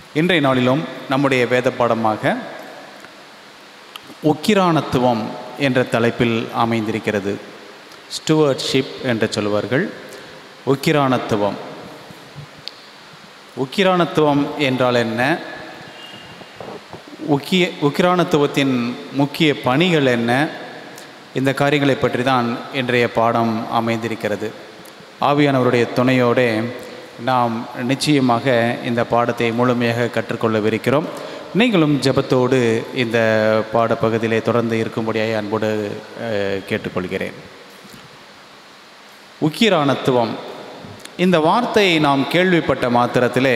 இன்றைய நாளிலும் நம்முடைய வேத பாடமாக உக்கிரானத்துவம் என்ற தலைப்பில் அமைந்திருக்கிறது ஸ்டுவர்ட்ஷிப் என்று சொல்வார்கள் உக்கிரானத்துவம் உக்கிரானத்துவம் என்றால் என்ன உக்கிய உக்கிரானத்துவத்தின் முக்கிய பணிகள் என்ன இந்த காரியங்களை பற்றி தான் இன்றைய பாடம் அமைந்திருக்கிறது ஆவியானவருடைய துணையோடு நாம் நிச்சயமாக இந்த பாடத்தை முழுமையாக கற்றுக்கொள்ளவிருக்கிறோம் நீங்களும் ஜெபத்தோடு இந்த பாடப்பகுதியிலே தொடர்ந்து இருக்கும்படியாக அன்போடு அஹ், கேட்டுக்கொள்கிறேன் உக்கிரானத்துவம் இந்த வார்த்தையை நாம் கேள்விப்பட்ட மாத்திரத்திலே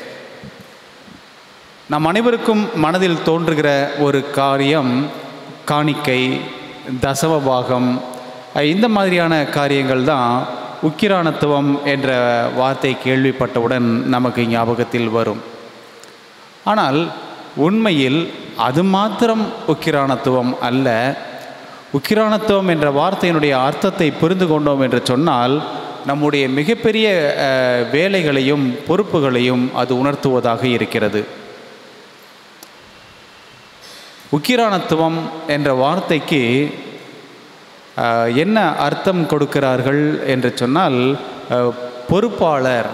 நம் அனைவருக்கும் மனதில் தோன்றுகிற ஒரு காரியம் காணிக்கை தசமபாகம் அஹ் இந்த மாதிரியான காரியங்கள் தான் உக்கிரானத்துவம் என்ற வார்த்தை கேள்விப்பட்டவுடன் நமக்கு ஞாபகத்தில் வரும் ஆனால் உண்மையில் அது மாத்திரம் உக்கிரானத்துவம் அல்ல உக்கிரானத்துவம் என்ற வார்த்தையினுடைய அர்த்தத்தை புரிந்து கொண்டோம் என்று சொன்னால் நம்முடைய மிகப்பெரிய அஹ், வேலைகளையும் பொறுப்புகளையும் அது உணர்த்துவதாக இருக்கிறது உக்கிரானத்துவம் என்ற வார்த்தைக்கு ஆஹ், என்ன அர்த்தம் கொடுக்கிறார்கள் என்று சொன்னால் ஆஹ், பொறுப்பாளர்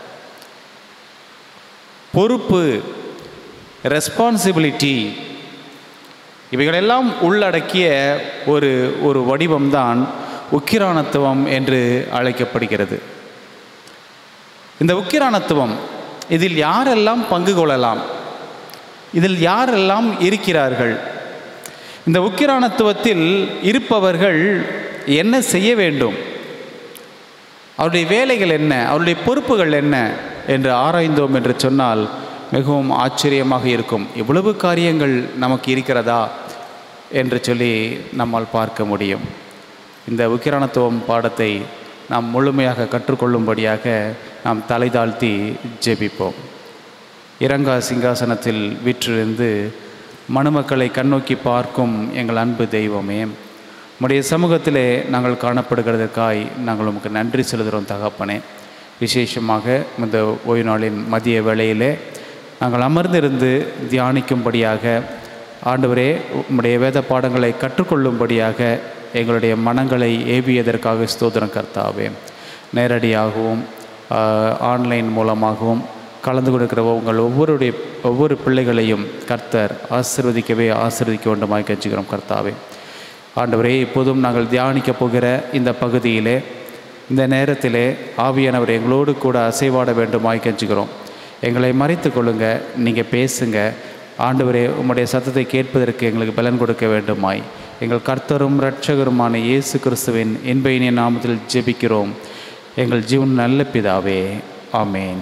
பொறுப்பு ரெஸ்பான்சிபிலிட்டி இவைகளெல்லாம் உள்ளடக்கிய ஒரு ஒரு வடிவம்தான் உக்கிரானத்துவம் என்று அழைக்கப்படுகிறது இந்த உக்கிரானத்துவம் இதில் யாரெல்லாம் பங்கு கொள்ளலாம் இதில் யாரெல்லாம் இருக்கிறார்கள் இந்த உக்கிரானத்துவத்தில் இருப்பவர்கள் என்ன செய்ய வேண்டும் அவருடைய வேலைகள் என்ன அவருடைய பொறுப்புகள் என்ன என்று ஆராய்ந்தோம் என்று சொன்னால் மிகவும் ஆச்சரியமாக இருக்கும் இவ்வளவு காரியங்கள் நமக்கு இருக்கிறதா என்று சொல்லி நம்மால் பார்க்க முடியும் இந்த உக்கிரானத்துவம் பாடத்தை நாம் முழுமையாக கற்றுக்கொள்ளும்படியாக நாம் தலை தாழ்த்தி ஜெபிப்போம் இரங்கா சிங்காசனத்தில் வீற்றிருந்து மணமக்களை கண்ணோக்கி பார்க்கும் எங்கள் அன்பு தெய்வமே உம்முடைய சமூகத்திலே நாங்கள் காணப்படுகிறதற்காய் நாங்கள் உமக்கு நன்றி செலுத்துகிறோம் தகப்பனே விசேஷமாக இந்த ஓய்வு நாளின் மதிய வேளையிலே நாங்கள் அமர்ந்திருந்து தியானிக்கும்படியாக ஆண்டவரே உம்முடைய வேத பாடங்களை கற்றுக்கொள்ளும்படியாக எங்களுடைய மனங்களை ஏவியதற்காக ஸ்தோத்திரம் கர்த்தாவே நேரடியாகவும் ஆஹ், ஆன்லைன் மூலமாகவும் கலந்து கொடுக்கிற உங்கள் ஒவ்வொருடைய ஒவ்வொரு பிள்ளைகளையும் கர்த்தர் ஆசீர்வதிக்கவே ஆசீர்வதிக்க வேண்டுமாய் கெஞ்சுகிறோம் கர்த்தாவே ஆண்டவரே இப்போதும் நாங்கள் தியானிக்கப் போகிற இந்த பகுதியிலே இந்த நேரத்திலே ஆவியானவர் எங்களோடு கூட அசைவாட வேண்டுமாய் கெஞ்சுகிறோம் எங்களை மறைத்து கொள்ளுங்க நீங்கள் பேசுங்க ஆண்டவரே உம்முடைய சத்தத்தை கேட்பதற்கு எங்களுக்கு பலன் கொடுக்க வேண்டுமாய் எங்கள் கர்த்தரும் இரட்சகருமான இயேசு கிறிஸ்துவின் இன்பையினிய நாமத்தில் ஜெபிக்கிறோம் எங்கள் ஜீவன் நல்ல பிதாவே ஆமேன்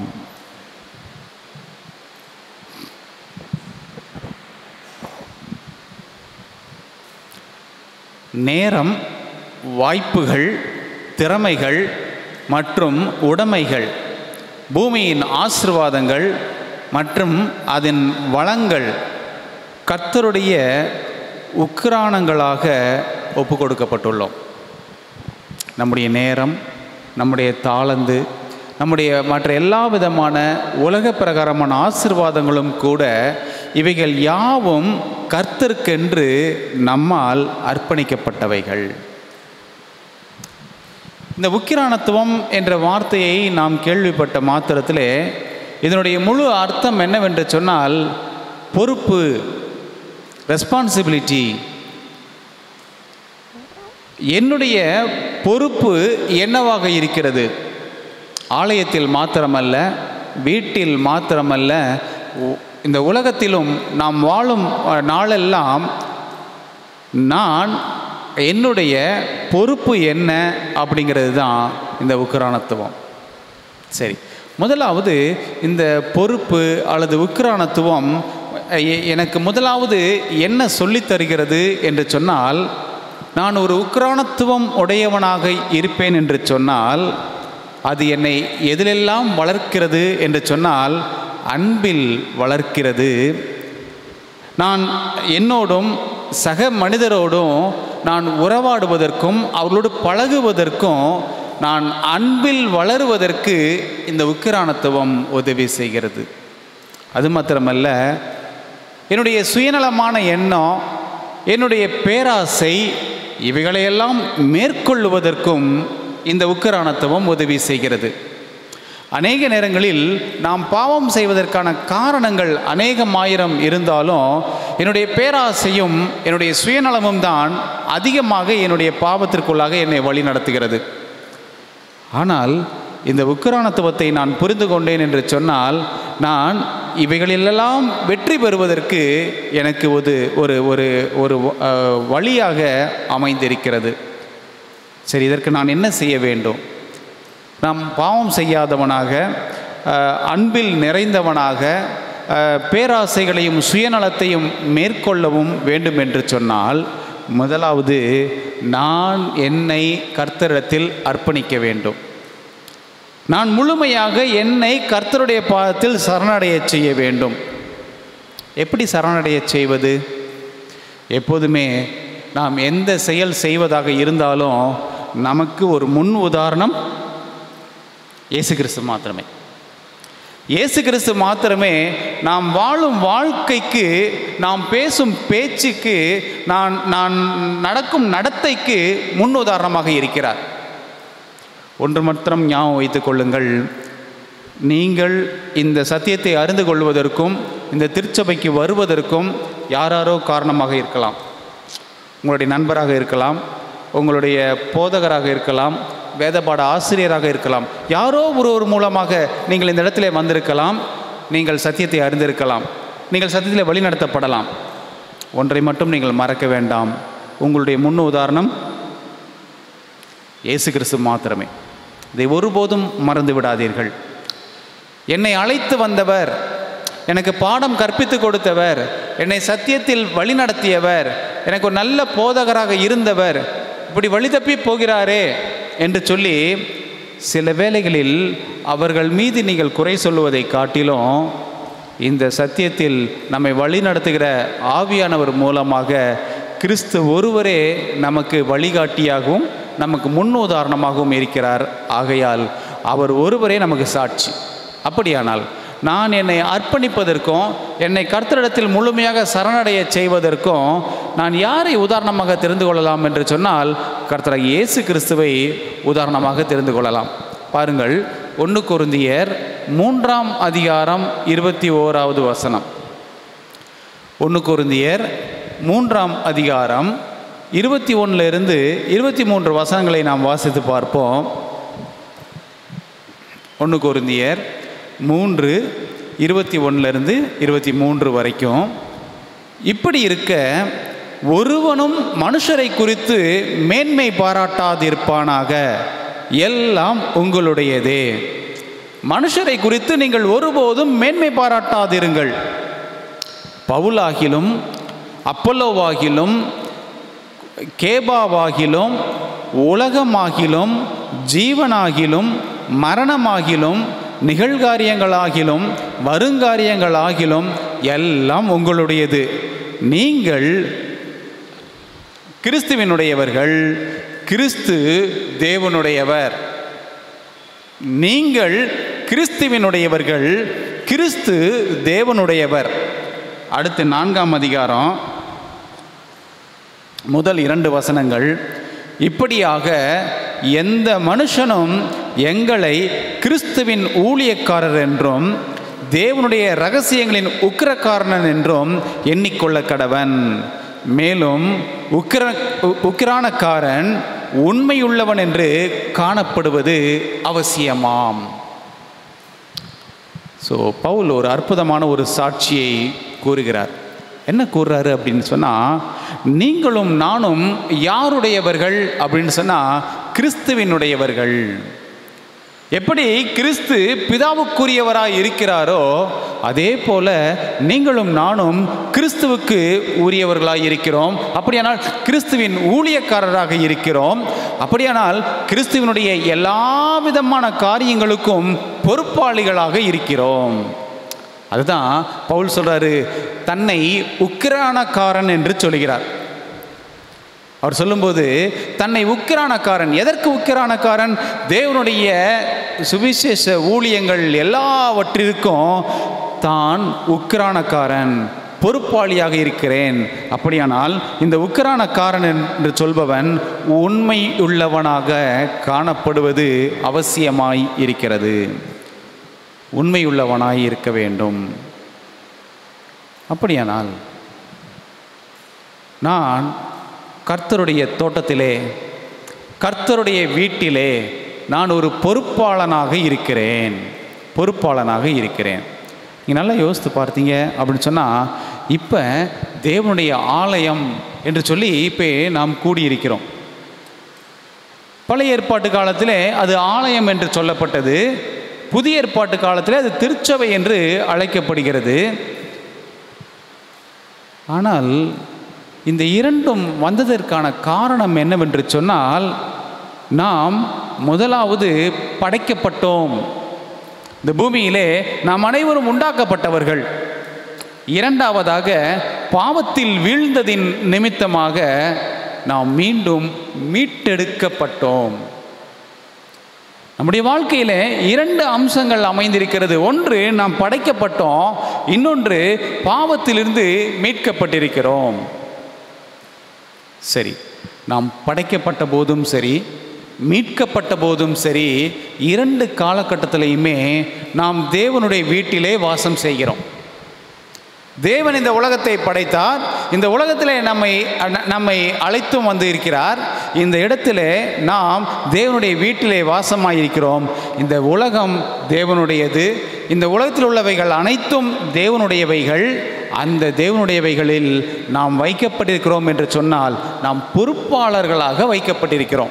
நேரம் வாய்ப்புகள் திறமைகள் மற்றும் உடைமைகள் பூமியின் ஆசிர்வாதங்கள் மற்றும் அதன் வளங்கள் கர்த்தருடைய உக்கிரானங்களாக ஒப்பு கொடுக்கப்பட்டுள்ளோம் நம்முடைய நேரம் நம்முடைய தாளந்து நம்முடைய மற்ற எல்லா விதமான உலக பிரகாரமான ஆசிர்வாதங்களும் கூட இவைகள் யாவும் கர்த்தருக்கென்று நம்மால் அர்ப்பணிக்கப்பட்டவைகள் இந்த உக்கிரானத்துவம் என்ற வார்த்தையை நாம் கேள்விப்பட்ட மாத்திரத்திலே இதனுடைய முழு அர்த்தம் என்னவென்று சொன்னால் பொறுப்பு ரெஸ்பான்சிபிலிட்டி என்னுடைய பொறுப்பு என்னவாக இருக்கிறது ஆலயத்தில் மாத்திரமல்ல வீட்டில் மாத்திரமல்ல உ- இந்த உலகத்திலும் நாம் வாழும் அஹ், நாளெல்லாம் நான் என்னுடைய பொறுப்பு என்ன அப்படிங்கிறது தான் இந்த உக்கிரானத்துவம் சரி முதலாவது இந்த பொறுப்பு அல்லது உக்கிரானத்துவம் எ- எனக்கு முதலாவது என்ன சொல்லித் தருகிறது என்று சொன்னால் நான் ஒரு உக்கிரானத்துவம் உடையவனாக இருப்பேன் என்று சொன்னால் அது என்னை எதிலெல்லாம் வளர்க்கிறது என்று சொன்னால் அன்பில் வளர்க்கிறது நான் என்னோடும் சக மனிதரோடும் நான் உறவாடுவதற்கும் அவர்களோடு பழகுவதற்கும் நான் அன்பில் வளருவதற்கு இந்த உக்கிரானத்துவம் உதவி செய்கிறது அது மாத்திரமல்ல என்னுடைய சுயநலமான எண்ணம் என்னுடைய பேராசை இவைகளையெல்லாம் மேற்கொள்ளுவதற்கும் இந்த உக்கிரானத்துவம் உதவி செய்கிறது அநேக நேரங்களில் நாம் பாவம் செய்வதற்கான காரணங்கள் அநேகமாயிரம் இருந்தாலும் என்னுடைய பேராசையும் என்னுடைய சுயநலமும் தான் அதிகமாக என்னுடைய பாவத்திற்குள்ளாக என்னை வழி நடத்துகிறது ஆனால் இந்த உக்கிரானத்துவத்தை நான் புரிந்து கொண்டேன் என்று சொன்னால் நான் இவைகளிலெல்லாம் வெற்றி பெறுவதற்கு எனக்கு ஒரு ஒரு ஒரு ஒரு அஹ், வழியாக அமைந்திருக்கிறது சரி இதற்கு நான் என்ன செய்ய வேண்டும் நாம் பாவம் செய்யாதவனாக அஹ், அன்பில் நிறைந்தவனாக அஹ், பேராசைகளையும் சுயநலத்தையும் மேற்கொள்ளவும் வேண்டும் என்று சொன்னால் முதலாவது நான் என்னை கர்த்தரிடத்தில் அர்ப்பணிக்க வேண்டும் நான் முழுமையாக என்னை கர்த்தருடைய பாதத்தில் சரணடையச் செய்ய வேண்டும் எப்படி சரணடையச் செய்வது எப்போதுமே நாம் எந்த செயல் செய்வதாக இருந்தாலும் நமக்கு ஒரு முன் உதாரணம் இயேசு கிறிஸ்து மாத்திரமே இயேசு கிறிஸ்து மாத்திரமே நாம் வாழும் வாழ்க்கைக்கு நாம் பேசும் பேச்சுக்கு நான் நான் நடக்கும் நடத்தைக்கு முன் உதாரணமாக இருக்கிறார் ஒன்று மாத்திரம் ஞாபகம் வைத்துக் கொள்ளுங்கள் நீங்கள் இந்த சத்தியத்தை அறிந்து கொள்வதற்கும் இந்த திருச்சபைக்கு வருவதற்கும் யாராரோ காரணமாக இருக்கலாம் உங்களுடைய நண்பராக இருக்கலாம் உங்களுடைய போதகராக இருக்கலாம் வேதபாட ஆசிரியராக இருக்கலாம் யாரோ ஒருவர் மூலமாக நீங்கள் இந்த இடத்துல வந்திருக்கலாம் நீங்கள் சத்தியத்தை அறிந்திருக்கலாம் நீங்கள் சத்தியத்தில் வழிநடத்தப்படலாம் ஒன்றை மட்டும் நீங்கள் மறக்க வேண்டாம் உங்களுடைய முன் உதாரணம் இயேசு கிறிஸ்து மாத்திரமே இதை ஒருபோதும் மறந்து விடாதீர்கள் என்னை அழைத்து வந்தவர் எனக்கு பாடம் கற்பித்து கொடுத்தவர் என்னை சத்தியத்தில் வழிநடத்தியவர் எனக்கு ஒரு நல்ல போதகராக இருந்தவர் இப்படி வழி தப்பி போகிறாரே என்று சொல்லி சில வேளைகளில் அவர்கள் மீது நீங்கள் குறை சொல்லுவதை காட்டிலும் இந்த சத்தியத்தில் நம்மை வழி நடத்துகிற ஆவியானவர் மூலமாக கிறிஸ்து ஒருவரே நமக்கு வழிகாட்டியாகவும் நமக்கு முன் உதாரணமாகவும் இருக்கிறார் ஆகையால் அவர் ஒருவரே நமக்கு சாட்சி அப்படியானால் நான் என்னை அர்ப்பணிப்பதற்கும் என்னை கர்த்தரிடத்தில் முழுமையாக சரணடைய செய்வதற்கும் நான் யாரை உதாரணமாக தெரிந்து கொள்ளலாம் என்று சொன்னால் கர்த்தர் இயேசு கிறிஸ்துவை உதாரணமாக தெரிந்து கொள்ளலாம் பாருங்கள் ஒன்று கொருந்தியர் மூன்றாம் அதிகாரம் இருபத்தி ஓராவது வசனம் ஒன்று கொருந்தியர் மூன்றாம் அதிகாரம் இருபத்தி இருந்து இருபத்தி மூன்று வசனங்களை நாம் வாசித்து பார்ப்போம் ஒன்று கொருந்தியர் மூன்று இருபத்தி ஒன்றிலிருந்து இருபத்தி மூன்று வரைக்கும் இப்படி இருக்க ஒருவனும் மனுஷரை குறித்து மேன்மை பாராட்டாதிருப்பானாக எல்லாம் உங்களுடையதே மனுஷரை குறித்து நீங்கள் ஒருபோதும் மேன்மை பாராட்டாதிருங்கள் பவுலாகிலும் அப்பல்லோவாகிலும் கேபாவாகிலும் உலகமாகிலும் ஜீவனாகிலும் மரணமாகிலும் நிகழ்காரியங்களாகிலும் வருங்காரியங்களாகிலும் எல்லாம் உங்களுடையது நீங்கள் கிறிஸ்துவினுடையவர்கள் கிறிஸ்து தேவனுடையவர் நீங்கள் கிறிஸ்துவினுடையவர்கள் கிறிஸ்து தேவனுடையவர் அடுத்து நான்காம் அதிகாரம் முதல் இரண்டு வசனங்கள் இப்படியாக எந்த மனுஷனும் எங்களை கிறிஸ்துவின் ஊழியக்காரர் என்றும் தேவனுடைய ரகசியங்களின் உக்கிரக்காரனன் என்றும் எண்ணிக்கொள்ள கடவன் மேலும் உக்கிர உ- உக்கிரானக்காரன் உண்மையுள்ளவன் என்று காணப்படுவது அவசியமாம் ஸோ பவுல் ஒரு அற்புதமான ஒரு சாட்சியை கூறுகிறார் என்ன கூறுறாரு அப்படின்னு சொன்னால் நீங்களும் நானும் யாருடையவர்கள் அப்படின்னு சொன்னால் கிறிஸ்துவினுடையவர்கள் எப்படி கிறிஸ்து பிதாவுக்குரியவராய் இருக்கிறாரோ அதே போல நீங்களும் நானும் கிறிஸ்துவுக்கு உரியவர்களாய் இருக்கிறோம் அப்படியானால் கிறிஸ்துவின் ஊழியக்காரராக இருக்கிறோம் அப்படியானால் கிறிஸ்துவினுடைய எல்லா விதமான காரியங்களுக்கும் பொறுப்பாளிகளாக இருக்கிறோம் அதுதான் பவுல் சொல்றாரு தன்னை உக்கிரானக்காரன் என்று சொல்கிறார் அவர் சொல்லும்போது தன்னை உக்கிரானக்காரன் எதற்கு உக்கிரானக்காரன் தேவனுடைய சுவிசேஷ ஊழியங்கள் எல்லாவற்றிற்கும் தான் உக்கிரானக்காரன் பொறுப்பாளியாக இருக்கிறேன் அப்படியானால் இந்த உக்கிரானக்காரன் என்று சொல்பவன் உண்மை உள்ளவனாக காணப்படுவது அவசியமாய் இருக்கிறது உண்மையுள்ளவனாய் இருக்க வேண்டும் அப்படியானால் நான் கர்த்தருடைய தோட்டத்திலே கர்த்தருடைய வீட்டிலே நான் ஒரு பொறுப்பாளனாக இருக்கிறேன் பொறுப்பாளனாக இருக்கிறேன் நீங்கள் நல்லா யோசித்து பார்த்தீங்க அப்படின்னு சொன்னால் இப்போ தேவனுடைய ஆலயம் என்று சொல்லி இப்போ நாம் கூடியிருக்கிறோம் பழைய ஏற்பாட்டு காலத்திலே அது ஆலயம் என்று சொல்லப்பட்டது புதிய ஏற்பாட்டு காலத்தில் அது திருச்சபை என்று அழைக்கப்படுகிறது ஆனால் இந்த இரண்டும் வந்ததற்கான காரணம் என்னவென்று சொன்னால் நாம் முதலாவது படைக்கப்பட்டோம் இந்த பூமியிலே நாம் அனைவரும் உண்டாக்கப்பட்டவர்கள் இரண்டாவதாக பாவத்தில் வீழ்ந்ததின் நிமித்தமாக நாம் மீண்டும் மீட்டெடுக்கப்பட்டோம் நம்முடைய வாழ்க்கையில் இரண்டு அம்சங்கள் அமைந்திருக்கிறது ஒன்று நாம் படைக்கப்பட்டோம் இன்னொன்று பாவத்திலிருந்து மீட்கப்பட்டிருக்கிறோம் சரி நாம் படைக்கப்பட்ட போதும் சரி மீட்கப்பட்ட போதும் சரி இரண்டு காலகட்டத்திலையுமே நாம் தேவனுடைய வீட்டிலே வாசம் செய்கிறோம் தேவன் இந்த உலகத்தை படைத்தார் இந்த உலகத்திலே நம்மை ந- நம்மை அழைத்தும் வந்து இருக்கிறார் இந்த இடத்திலே நாம் தேவனுடைய வீட்டிலே வாசமாயிருக்கிறோம் இந்த உலகம் தேவனுடையது இந்த உலகத்தில் உள்ளவைகள் அனைத்தும் தேவனுடையவைகள் அந்த தேவனுடையவைகளில் நாம் வைக்கப்பட்டிருக்கிறோம் என்று சொன்னால் நாம் பொறுப்பாளர்களாக வைக்கப்பட்டிருக்கிறோம்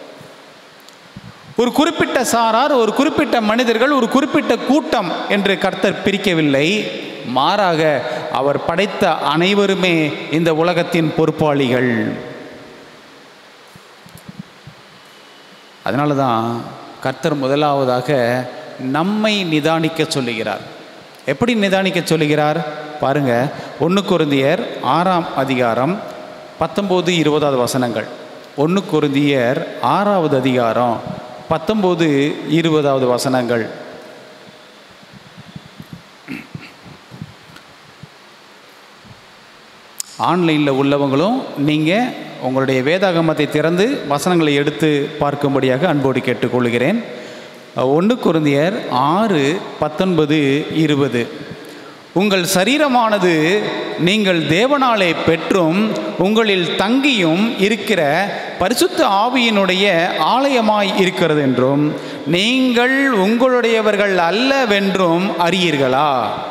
ஒரு குறிப்பிட்ட சாரார் ஒரு குறிப்பிட்ட மனிதர்கள் ஒரு குறிப்பிட்ட கூட்டம் என்று கர்த்தர் பிரிக்கவில்லை மாறாக அவர் படைத்த அனைவருமே இந்த உலகத்தின் பொறுப்பாளிகள் அதனால தான் கர்த்தர் முதலாவதாக நம்மை நிதானிக்க சொல்லுகிறார் எப்படி நிதானிக்க சொல்லுகிறார் பாருங்க ஒன்று குருந்தியர் ஆறாம் அதிகாரம் பத்தொம்போது இருபதாவது வசனங்கள் ஒன்று குருந்தியர் ஆறாவது அதிகாரம் பத்தொம்போது இருபதாவது வசனங்கள் ஆன்லைனில் உள்ளவங்களும் நீங்கள் உங்களுடைய வேதாகமத்தை திறந்து வசனங்களை எடுத்து பார்க்கும்படியாக அன்போடு கேட்டுக்கொள்கிறேன் ஒன்று குருந்தியர் ஆறு பத்தொன்பது இருபது உங்கள் சரீரமானது நீங்கள் தேவனாலே பெற்றும் உங்களில் தங்கியும் இருக்கிற பரிசுத்த ஆவியினுடைய ஆலயமாய் இருக்கிறது என்றும் நீங்கள் உங்களுடையவர்கள் அல்லவென்றும் அறியீர்களா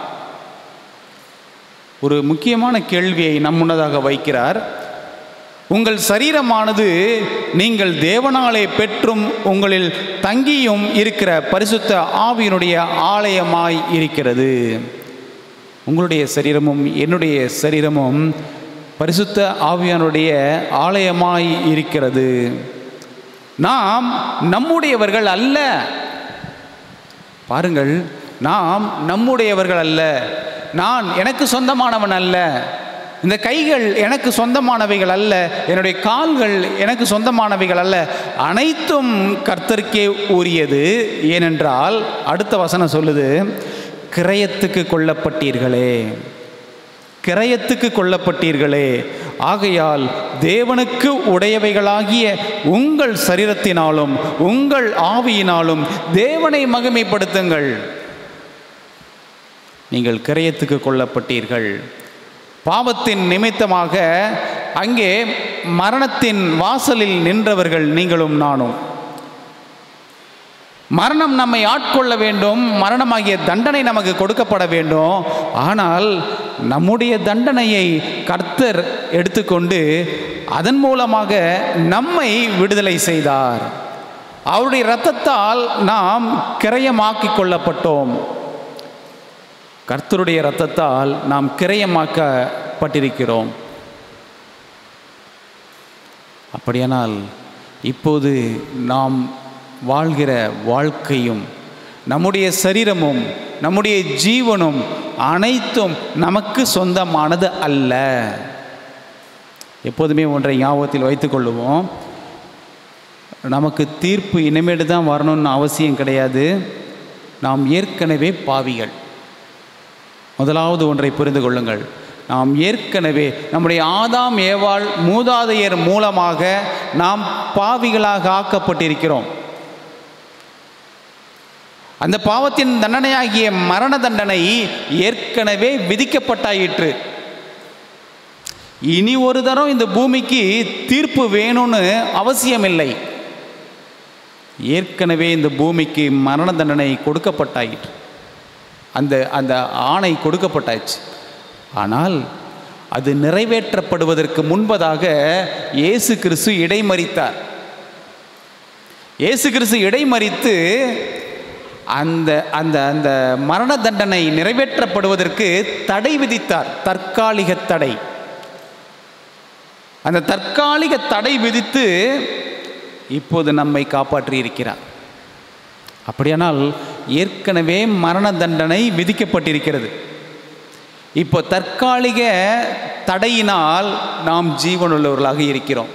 ஒரு முக்கியமான கேள்வியை நம் முன்னதாக வைக்கிறார் உங்கள் சரீரமானது நீங்கள் தேவனாலே பெற்றும் உங்களில் தங்கியும் இருக்கிற பரிசுத்த ஆவியினுடைய ஆலயமாய் இருக்கிறது உங்களுடைய சரீரமும் என்னுடைய சரீரமும் பரிசுத்த ஆவியானுடைய ஆலயமாய் இருக்கிறது நாம் நம்முடையவர்கள் அல்ல பாருங்கள் நாம் நம்முடையவர்கள் அல்ல நான் எனக்கு சொந்தமானவன் அல்ல இந்த கைகள் எனக்கு சொந்தமானவைகள் அல்ல என்னுடைய கால்கள் எனக்கு சொந்தமானவைகள் அல்ல அனைத்தும் கர்த்தருக்கே உரியது ஏனென்றால் அடுத்த வசனம் சொல்லுது கிரயத்துக்கு கொல்லப்பட்டீர்களே கிரயத்துக்கு கொல்லப்பட்டீர்களே ஆகையால் தேவனுக்கு உடையவைகளாகிய உங்கள் சரீரத்தினாலும் உங்கள் ஆவியினாலும் தேவனை மகிமைப்படுத்துங்கள் நீங்கள் கிரயத்துக்கு கொல்லப்பட்டீர்கள் பாவத்தின் நிமித்தமாக அங்கே மரணத்தின் வாசலில் நின்றவர்கள் நீங்களும் நானும் மரணம் நம்மை ஆட்கொள்ள வேண்டும் மரணமாகிய தண்டனை நமக்கு கொடுக்கப்பட வேண்டும் ஆனால் நம்முடைய தண்டனையை கர்த்தர் எடுத்துக்கொண்டு அதன் மூலமாக நம்மை விடுதலை செய்தார் அவருடைய இரத்தத்தால் நாம் கிரயமாக்கிக் கொள்ளப்பட்டோம் கர்த்தருடைய இரத்தத்தால் நாம் கிரயமாக்கப்பட்டிருக்கிறோம் அப்படியானால் இப்போது நாம் வாழ்கிற வாழ்க்கையும் நம்முடைய சரீரமும் நம்முடைய ஜீவனும் அனைத்தும் நமக்கு சொந்தமானது அல்ல எப்போதுமே ஒன்றை ஞாபகத்தில் வைத்துக்கொள்ளுவோம் நமக்கு தீர்ப்பு இனிமேட்டு தான் வரணும்னு அவசியம் கிடையாது நாம் ஏற்கனவே பாவிகள் முதலாவது ஒன்றை புரிந்து கொள்ளுங்கள் நாம் ஏற்கனவே நம்முடைய ஆதாம் ஏவாள் மூதாதையர் மூலமாக நாம் பாவிகளாக ஆக்கப்பட்டிருக்கிறோம் அந்த பாவத்தின் தண்டனையாகிய மரண தண்டனை ஏற்கனவே விதிக்கப்பட்டாயிற்று இனி ஒரு தரம் இந்த பூமிக்கு தீர்ப்பு வேணும்னு அவசியமில்லை ஏற்கனவே இந்த பூமிக்கு மரண தண்டனை கொடுக்கப்பட்டாயிற்று அந்த அந்த ஆணை கொடுக்கப்பட்டாச்சு ஆனால் அது நிறைவேற்றப்படுவதற்கு முன்பதாக இயேசு கிறிஸ்து இடைமறித்தார் இயேசு கிறிஸ்து இடைமறித்து அந்த அந்த அந்த மரண தண்டனை நிறைவேற்றப்படுவதற்கு தடை விதித்தார் தற்காலிக தடை அந்த தற்காலிக தடை விதித்து இப்போது நம்மை காப்பாற்றி இருக்கிறார் அப்படியானால் ஏற்கனவே மரண தண்டனை விதிக்கப்பட்டிருக்கிறது இப்போ தற்காலிக தடையினால் நாம் ஜீவனுள்ளவர்களாக இருக்கிறோம்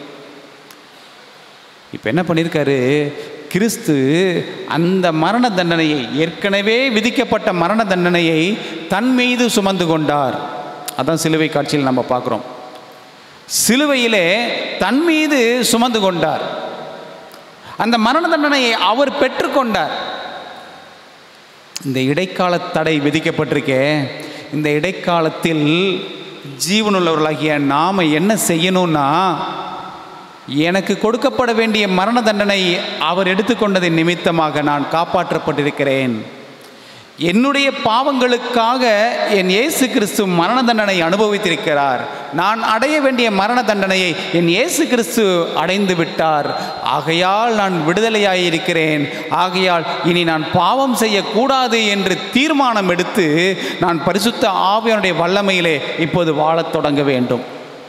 இப்போ என்ன பண்ணியிருக்காரு கிறிஸ்து அந்த மரண தண்டனையை ஏற்கனவே விதிக்கப்பட்ட மரண தண்டனையை தன் மீது சுமந்து கொண்டார் அதான் சிலுவை காட்சியில் நம்ம பார்க்குறோம் சிலுவையிலே தன் மீது சுமந்து கொண்டார் அந்த மரண தண்டனையை அவர் பெற்றுக்கொண்டார் இந்த இடைக்கால தடை விதிக்கப்பட்டிருக்கே இந்த இடைக்காலத்தில் ஜீவனுள்ளவர்களாகிய நாம் என்ன செய்யணும்னா எனக்கு கொடுக்கப்பட வேண்டிய மரண தண்டனை அவர் எடுத்துக்கொண்டதின் நிமித்தமாக நான் காப்பாற்றப்பட்டிருக்கிறேன் என்னுடைய பாவங்களுக்காக என் இயேசு கிறிஸ்து மரண தண்டனை அனுபவித்திருக்கிறார் நான் அடைய வேண்டிய மரண தண்டனையை என் இயேசு கிறிஸ்து அடைந்து விட்டார் ஆகையால் நான் விடுதலையாயிருக்கிறேன் ஆகையால் இனி நான் பாவம் செய்யக்கூடாது என்று தீர்மானம் எடுத்து நான் பரிசுத்த ஆவியனுடைய வல்லமையிலே இப்போது வாழத் தொடங்க வேண்டும்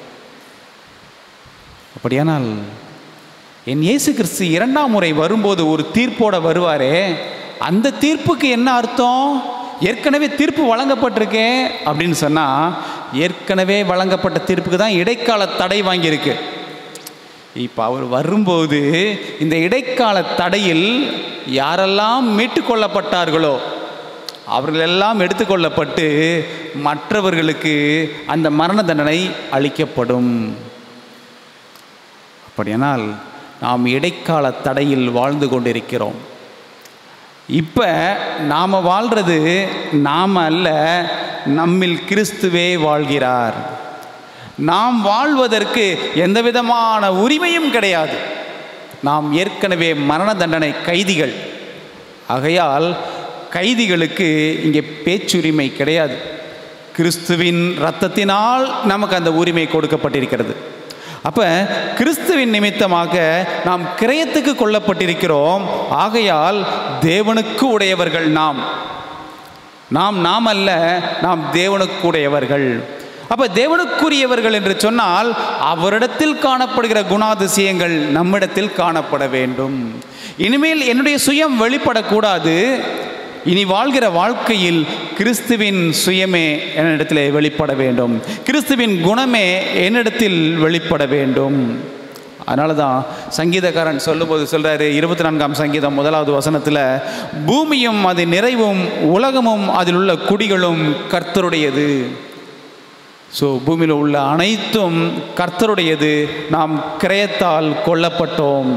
அப்படியானால் என் இயேசு கிறிஸ்து இரண்டாம் முறை வரும்போது ஒரு தீர்ப்போட வருவாரே அந்த தீர்ப்புக்கு என்ன அர்த்தம் ஏற்கனவே தீர்ப்பு வழங்கப்பட்டிருக்கே அப்படின்னு சொன்னால் ஏற்கனவே வழங்கப்பட்ட தீர்ப்புக்கு தான் இடைக்கால தடை வாங்கியிருக்கு இப்போ அவர் வரும்போது இந்த இடைக்கால தடையில் யாரெல்லாம் மீட்டு கொள்ளப்பட்டார்களோ அவர்களெல்லாம் எடுத்துக்கொள்ளப்பட்டு மற்றவர்களுக்கு அந்த மரண தண்டனை அளிக்கப்படும் அப்படியானால் நாம் இடைக்கால தடையில் வாழ்ந்து கொண்டிருக்கிறோம் இப்போ நாம் வாழ்கிறது நாம் அல்ல நம்மில் கிறிஸ்துவே வாழ்கிறார் நாம் வாழ்வதற்கு எந்த விதமான உரிமையும் கிடையாது நாம் ஏற்கனவே மரண தண்டனை கைதிகள் ஆகையால் கைதிகளுக்கு இங்கே பேச்சுரிமை கிடையாது கிறிஸ்துவின் இரத்தத்தினால் நமக்கு அந்த உரிமை கொடுக்கப்பட்டிருக்கிறது அப்போ கிறிஸ்துவின் நிமித்தமாக நாம் கிரயத்துக்கு கொல்லப்பட்டிருக்கிறோம் ஆகையால் தேவனுக்கு உடையவர்கள் நாம் நாம் நாம் அல்ல நாம் தேவனுக்கு உடையவர்கள் அப்போ தேவனுக்குரியவர்கள் என்று சொன்னால் அவரிடத்தில் காணப்படுகிற குணாதிசயங்கள் நம்மிடத்தில் காணப்பட வேண்டும் இனிமேல் என்னுடைய சுயம் வெளிப்படக்கூடாது இனி வாழ்கிற வாழ்க்கையில் கிறிஸ்துவின் சுயமே என்னிடத்தில் வெளிப்பட வேண்டும் கிறிஸ்துவின் குணமே என்னிடத்தில் வெளிப்பட வேண்டும் அதனால தான் சங்கீதக்காரன் சொல்லும்போது சொல்கிறாரு இருபத்தி நான்காம் சங்கீதம் முதலாவது வசனத்தில் பூமியும் அது நிறைவும் உலகமும் அதில் உள்ள குடிகளும் கர்த்தருடையது ஸோ பூமியில் உள்ள அனைத்தும் கர்த்தருடையது நாம் கிரயத்தால் கொல்லப்பட்டோம்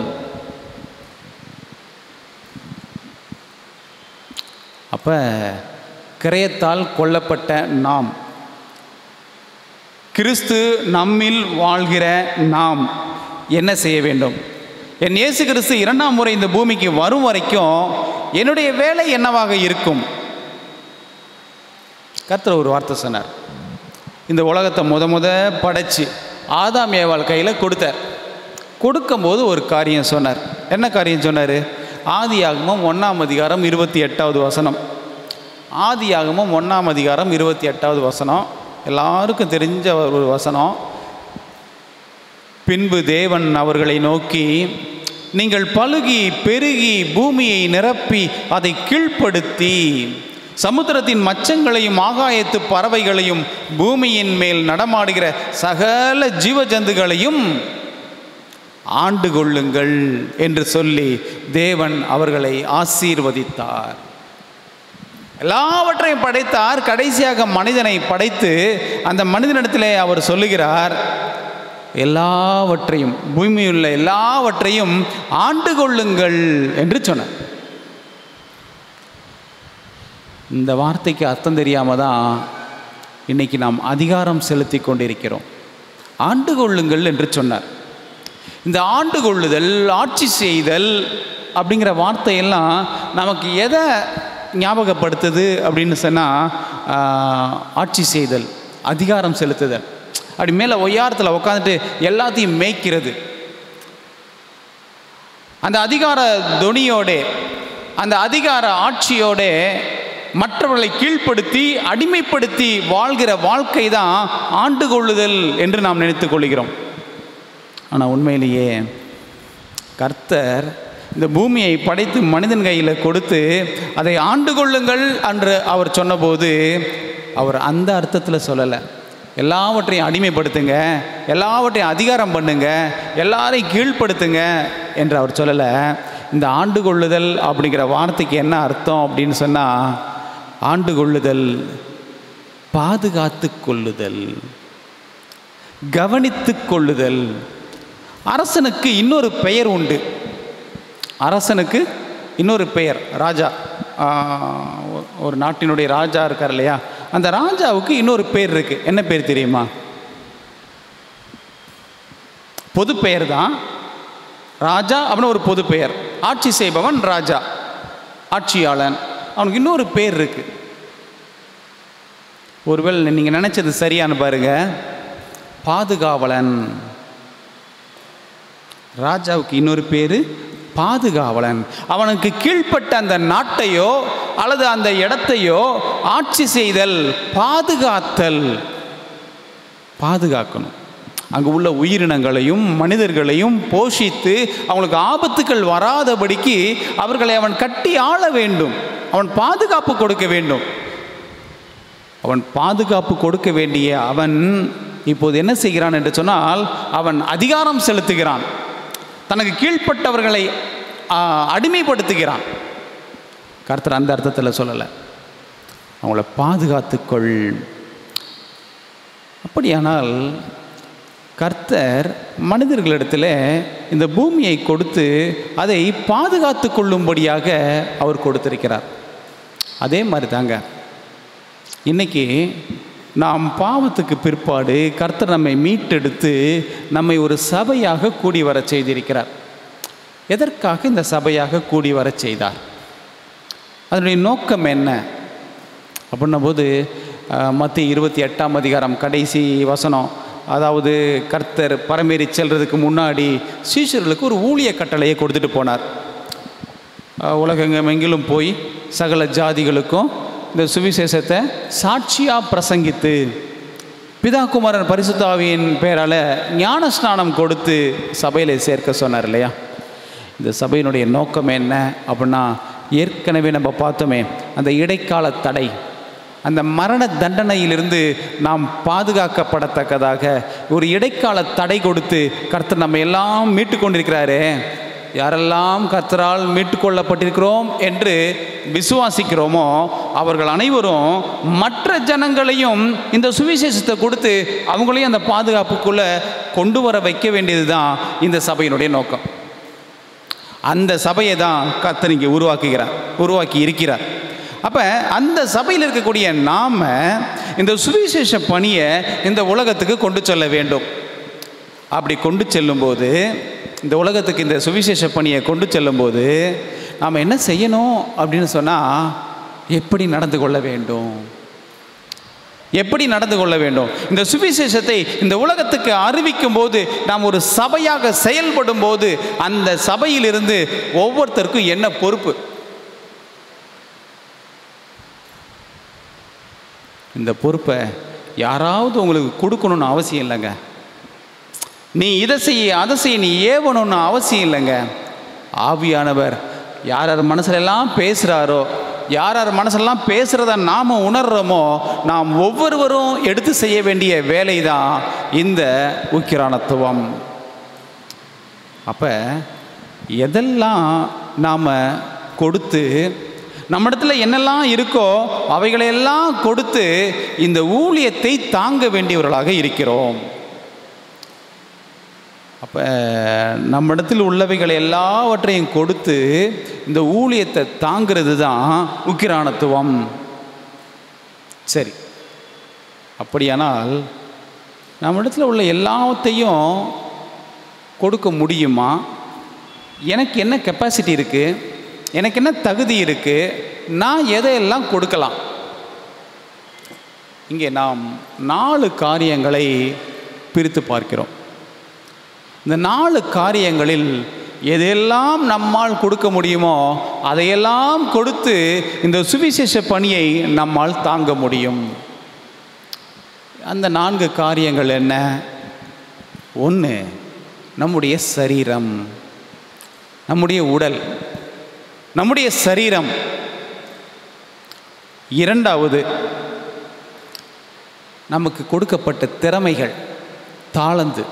அப்போ கிரயத்தால் கொல்லப்பட்ட நாம் கிறிஸ்து நம்மில் வாழ்கிற நாம் என்ன செய்ய வேண்டும் என் இயேசு கிறிஸ்து இரண்டாம் முறை இந்த பூமிக்கு வரும் வரைக்கும் என்னுடைய வேலை என்னவாக இருக்கும் கர்த்தர் ஒரு வார்த்தை சொன்னார் இந்த உலகத்தை முத முத படைச்சு ஆதாம் ஏவாள் கையில் கொடுத்தார் கொடுக்கும்போது ஒரு காரியம் சொன்னார் என்ன காரியம் சொன்னார் ஆதியாகமம் ஒன்றாம் அதிகாரம் இருபத்தி எட்டாவது வசனம் ஆதியாகமம் ஒன்றாம் அதிகாரம் இருபத்தி எட்டாவது வசனம் எல்லாருக்கும் தெரிஞ்ச ஒரு வசனம் பின்பு தேவன் அவர்களை நோக்கி நீங்கள் பழுகி பெருகி பூமியை நிரப்பி அதை கீழ்ப்படுத்தி சமுத்திரத்தின் மச்சங்களையும் ஆகாயத்து பறவைகளையும் பூமியின் மேல் நடமாடுகிற சகல ஜீவஜந்துகளையும் ஆண்டு கொள்ளுங்கள் என்று சொல்லி தேவன் அவர்களை ஆசீர்வதித்தார் எல்லாவற்றையும் படைத்தார் கடைசியாக மனிதனை படைத்து அந்த மனிதனிடத்திலே அவர் சொல்லுகிறார் எல்லாவற்றையும் பூமியுள்ள எல்லாவற்றையும் ஆண்டு கொள்ளுங்கள் என்று சொன்னார் இந்த வார்த்தைக்கு அர்த்தம் தெரியாம தான் இன்னைக்கு நாம் அதிகாரம் செலுத்தி கொண்டிருக்கிறோம் ஆண்டு கொள்ளுங்கள் என்று சொன்னார் இந்த ஆண்டு கொள்ளுதல் ஆட்சி செய்தல் அப்படிங்கிற வார்த்தையெல்லாம் நமக்கு எதை ஞாபகப்படுத்துது அப்படின்னு சொன்னால் ஆட்சி செய்தல் அதிகாரம் செலுத்துதல் அப்படி மேலே ஒய்யாரத்தில் உட்காந்துட்டு எல்லாத்தையும் மேய்க்கிறது அந்த அதிகார தொனியோட அந்த அதிகார ஆட்சியோட மற்றவர்களை கீழ்ப்படுத்தி அடிமைப்படுத்தி வாழ்கிற வாழ்க்கை தான் ஆண்டு கொள்ளுதல் என்று நாம் நினைத்துக் கொள்கிறோம் ஆனால் உண்மையிலேயே கர்த்தர் இந்த பூமியை படைத்து மனிதன் கையில் கொடுத்து அதை ஆண்டு கொள்ளுங்கள் என்று அவர் சொன்னபோது அவர் அந்த அர்த்தத்தில் சொல்லலை எல்லாவற்றையும் அடிமைப்படுத்துங்க எல்லாவற்றையும் அதிகாரம் பண்ணுங்க எல்லாரையும் கீழ்ப்படுத்துங்க என்று அவர் சொல்லலை இந்த ஆண்டு கொள்ளுதல் அப்படிங்கிற வார்த்தைக்கு என்ன அர்த்தம் அப்படின்னு சொன்னால் ஆண்டு கொள்ளுதல் பாதுகாத்து கொள்ளுதல் கவனித்து கொள்ளுதல் அரசனுக்கு இன்னொரு பெயர் உண்டு அரசனுக்கு இன்னொரு பெயர் ராஜா ஆஹ், ஒரு நாட்டினுடைய ராஜா இருக்கார் இல்லையா அந்த ராஜாவுக்கு இன்னொரு பேர் இருக்கு என்ன பேர் தெரியுமா பொது பெயர் தான் ராஜா அப்படின்னு ஒரு பொது பெயர் ஆட்சி செய்பவன் ராஜா ஆட்சியாளன் அவனுக்கு இன்னொரு பேர் இருக்கு ஒருவேளை நீங்கள் நினைச்சது சரியானு பாருங்க பாதுகாவலன் ராஜாவுக்கு இன்னொரு பேர் பாதுகாவலன் அவனுக்கு கீழ்ப்பட்ட அந்த நாட்டையோ அல்லது அந்த இடத்தையோ ஆட்சி செய்தல் பாதுகாத்தல் பாதுகாக்கணும் அங்கே உள்ள உயிரினங்களையும் மனிதர்களையும் போஷித்து அவங்களுக்கு ஆபத்துக்கள் வராதபடிக்கு அவர்களை அவன் கட்டி ஆள வேண்டும் அவன் பாதுகாப்பு கொடுக்க வேண்டும் அவன் பாதுகாப்பு கொடுக்க வேண்டிய அவன் இப்போது என்ன செய்கிறான் என்று சொன்னால் அவன் அதிகாரம் செலுத்துகிறான் தனக்கு கீழ்ப்பட்டவர்களை ஆ, அடிமைப்படுத்துகிறான் கர்த்தர் அந்த அர்த்தத்தில் சொல்லலை அவங்கள பாதுகாத்துக்கொள் அப்படியானால் கர்த்தர் மனிதர்களிடத்தில் இந்த பூமியை கொடுத்து அதை பாதுகாத்து கொள்ளும்படியாக அவர் கொடுத்திருக்கிறார் அதே மாதிரி தாங்க இன்னைக்கு நாம் பாவத்துக்கு பிற்பாடு கர்த்தர் நம்மை மீட்டெடுத்து நம்மை ஒரு சபையாக கூடி வரச் செய்திருக்கிறார் எதற்காக இந்த சபையாக கூடி வரச் செய்தார் அதனுடைய நோக்கம் என்ன அப்படின்னபோது மத்திய இருபத்தி எட்டாம் அதிகாரம் கடைசி வசனம் அதாவது கர்த்தர் பரமேறி செல்றதுக்கு முன்னாடி சீஷர்களுக்கு ஒரு ஊழிய கட்டளையை கொடுத்துட்டு போனார் அஹ், உலகெங்கும் எங்கிலும் போய் சகல ஜாதிகளுக்கும் இந்த சுவிசேஷத்தை சாட்சியாக பிரசங்கித்து பிதா குமாரன் பரிசுத்தாவியின் பெயரால் ஞான ஸ்நானம் கொடுத்து சபையில் சேர்க்க சொன்னார் இல்லையா இந்த சபையினுடைய நோக்கம் என்ன அப்படின்னா ஏற்கனவே நம்ம பார்த்தோமே அந்த இடைக்கால தடை அந்த மரண தண்டனையிலிருந்து நாம் பாதுகாக்கப்படத்தக்கதாக ஒரு இடைக்கால தடை கொடுத்து கர்த்தர் நம்ம எல்லாம் மீட்டு கொண்டிருக்கிறாரே யாரெல்லாம் கர்த்தரால் மீட்டுக்கொள்ளப்பட்டிருக்கிறோம் என்று விசுவாசிக்கிறோமோ அவர்கள் அனைவரும் மற்ற ஜனங்களையும் இந்த சுவிசேஷத்தை கொடுத்து அவங்களையும் அந்த பாதுகாப்புக்குள்ளே கொண்டு வர வைக்க வேண்டியது தான் இந்த சபையினுடைய நோக்கம் அந்த சபையை தான் கர்த்தர் இங்கே உருவாக்குகிறார் உருவாக்கி இருக்கிறார் அப்போ அந்த சபையில் இருக்கக்கூடிய நாம இந்த சுவிசேஷ பணியை இந்த உலகத்துக்கு கொண்டு செல்ல வேண்டும் அப்படி கொண்டு செல்லும்போது இந்த உலகத்துக்கு இந்த சுவிசேஷ பணியை கொண்டு செல்லும்போது நாம் என்ன செய்யணும் அப்படின்னு சொன்னால் எப்படி நடந்து கொள்ள வேண்டும் எப்படி நடந்து கொள்ள வேண்டும் இந்த சுவிசேஷத்தை இந்த உலகத்துக்கு அறிவிக்கும் போது நாம் ஒரு சபையாக செயல்படும் போது அந்த சபையிலிருந்து ஒவ்வொருத்தருக்கும் என்ன பொறுப்பு இந்த பொறுப்பை யாராவது உங்களுக்கு கொடுக்கணும்னு அவசியம் இல்லைங்க நீ இதை செய்ய அதை செய்ய நீ ஏவணும்னு அவசியம் இல்லைங்க ஆவியானவர் யார் யார் மனசுல எல்லாம் பேசுகிறாரோ யார் யார் மனசெல்லாம் பேசுகிறத நாம் உணர்றோமோ நாம் ஒவ்வொருவரும் எடுத்து செய்ய வேண்டிய வேலை தான் இந்த உக்கிரானத்துவம் அப்போ எதெல்லாம் நாம் கொடுத்து நம்ம இடத்துல என்னெல்லாம் இருக்கோ அவைகளையெல்லாம் கொடுத்து இந்த ஊழியத்தை தாங்க வேண்டியவர்களாக இருக்கிறோம் அப்போ நம்மிடத்தில் உள்ளவைகள் எல்லாவற்றையும் கொடுத்து இந்த ஊழியத்தை தாங்கிறது தான் உக்கிரானத்துவம் சரி அப்படியானால் நம்மிடத்தில் உள்ள எல்லாத்தையும் கொடுக்க முடியுமா எனக்கு என்ன கெப்பாசிட்டி இருக்குது எனக்கு என்ன தகுதி இருக்குது நான் எதையெல்லாம் கொடுக்கலாம் இங்கே நாம் நாலு காரியங்களை பிரித்து பார்க்கிறோம் இந்த நாலு காரியங்களில் எதெல்லாம் நம்மால் கொடுக்க முடியுமோ அதையெல்லாம் கொடுத்து இந்த சுவிசேஷ பணியை நம்மால் தாங்க முடியும் அந்த நான்கு காரியங்கள் என்ன ஒன்று நம்முடைய சரீரம் நம்முடைய உடல் நம்முடைய சரீரம் இரண்டாவது நமக்கு கொடுக்கப்பட்ட திறமைகள் தாளந்து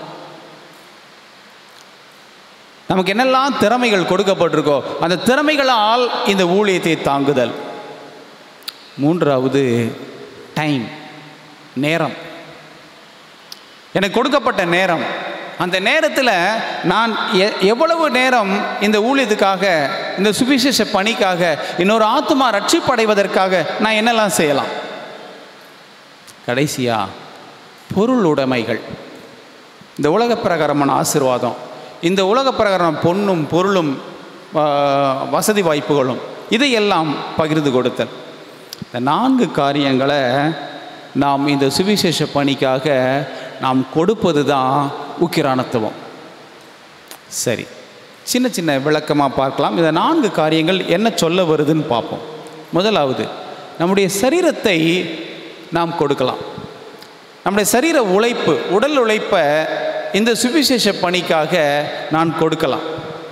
நமக்கு என்னெல்லாம் திறமைகள் கொடுக்கப்பட்டிருக்கோ அந்த திறமைகளால் இந்த ஊழியத்தை தாங்குதல் மூன்றாவது டைம் நேரம் எனக்கு கொடுக்கப்பட்ட நேரம் அந்த நேரத்தில் நான் எ- எவ்வளவு நேரம் இந்த ஊழியத்துக்காக இந்த சுவிசேஷ பணிக்காக இன்னொரு ஆத்மா ரட்சிப்படைவதற்காக நான் என்னெல்லாம் செய்யலாம் கடைசியா பொருள் உடைமைகள் இந்த உலக பிரகாரமான ஆசீர்வாதம் இந்த உலக பிரகாரம் பொன்னும் பொருளும் ஆ, வசதி வாய்ப்புகளும் இதையெல்லாம் பகிர்ந்து கொடுத்தல் இந்த நான்கு காரியங்களை நாம் இந்த சுவிசேஷ பணிக்காக நாம் கொடுப்பது தான் உக்கிரானத்துவம் சரி சின்ன சின்ன விளக்கமாக பார்க்கலாம் இந்த நான்கு காரியங்கள் என்ன சொல்ல வருதுன்னு பார்ப்போம் முதலாவது நம்முடைய சரீரத்தை நாம் கொடுக்கலாம் நம்முடைய சரீர உழைப்பு உடல் உழைப்பை இந்த சுவிசேஷ பணிக்காக நான் கொடுக்கலாம்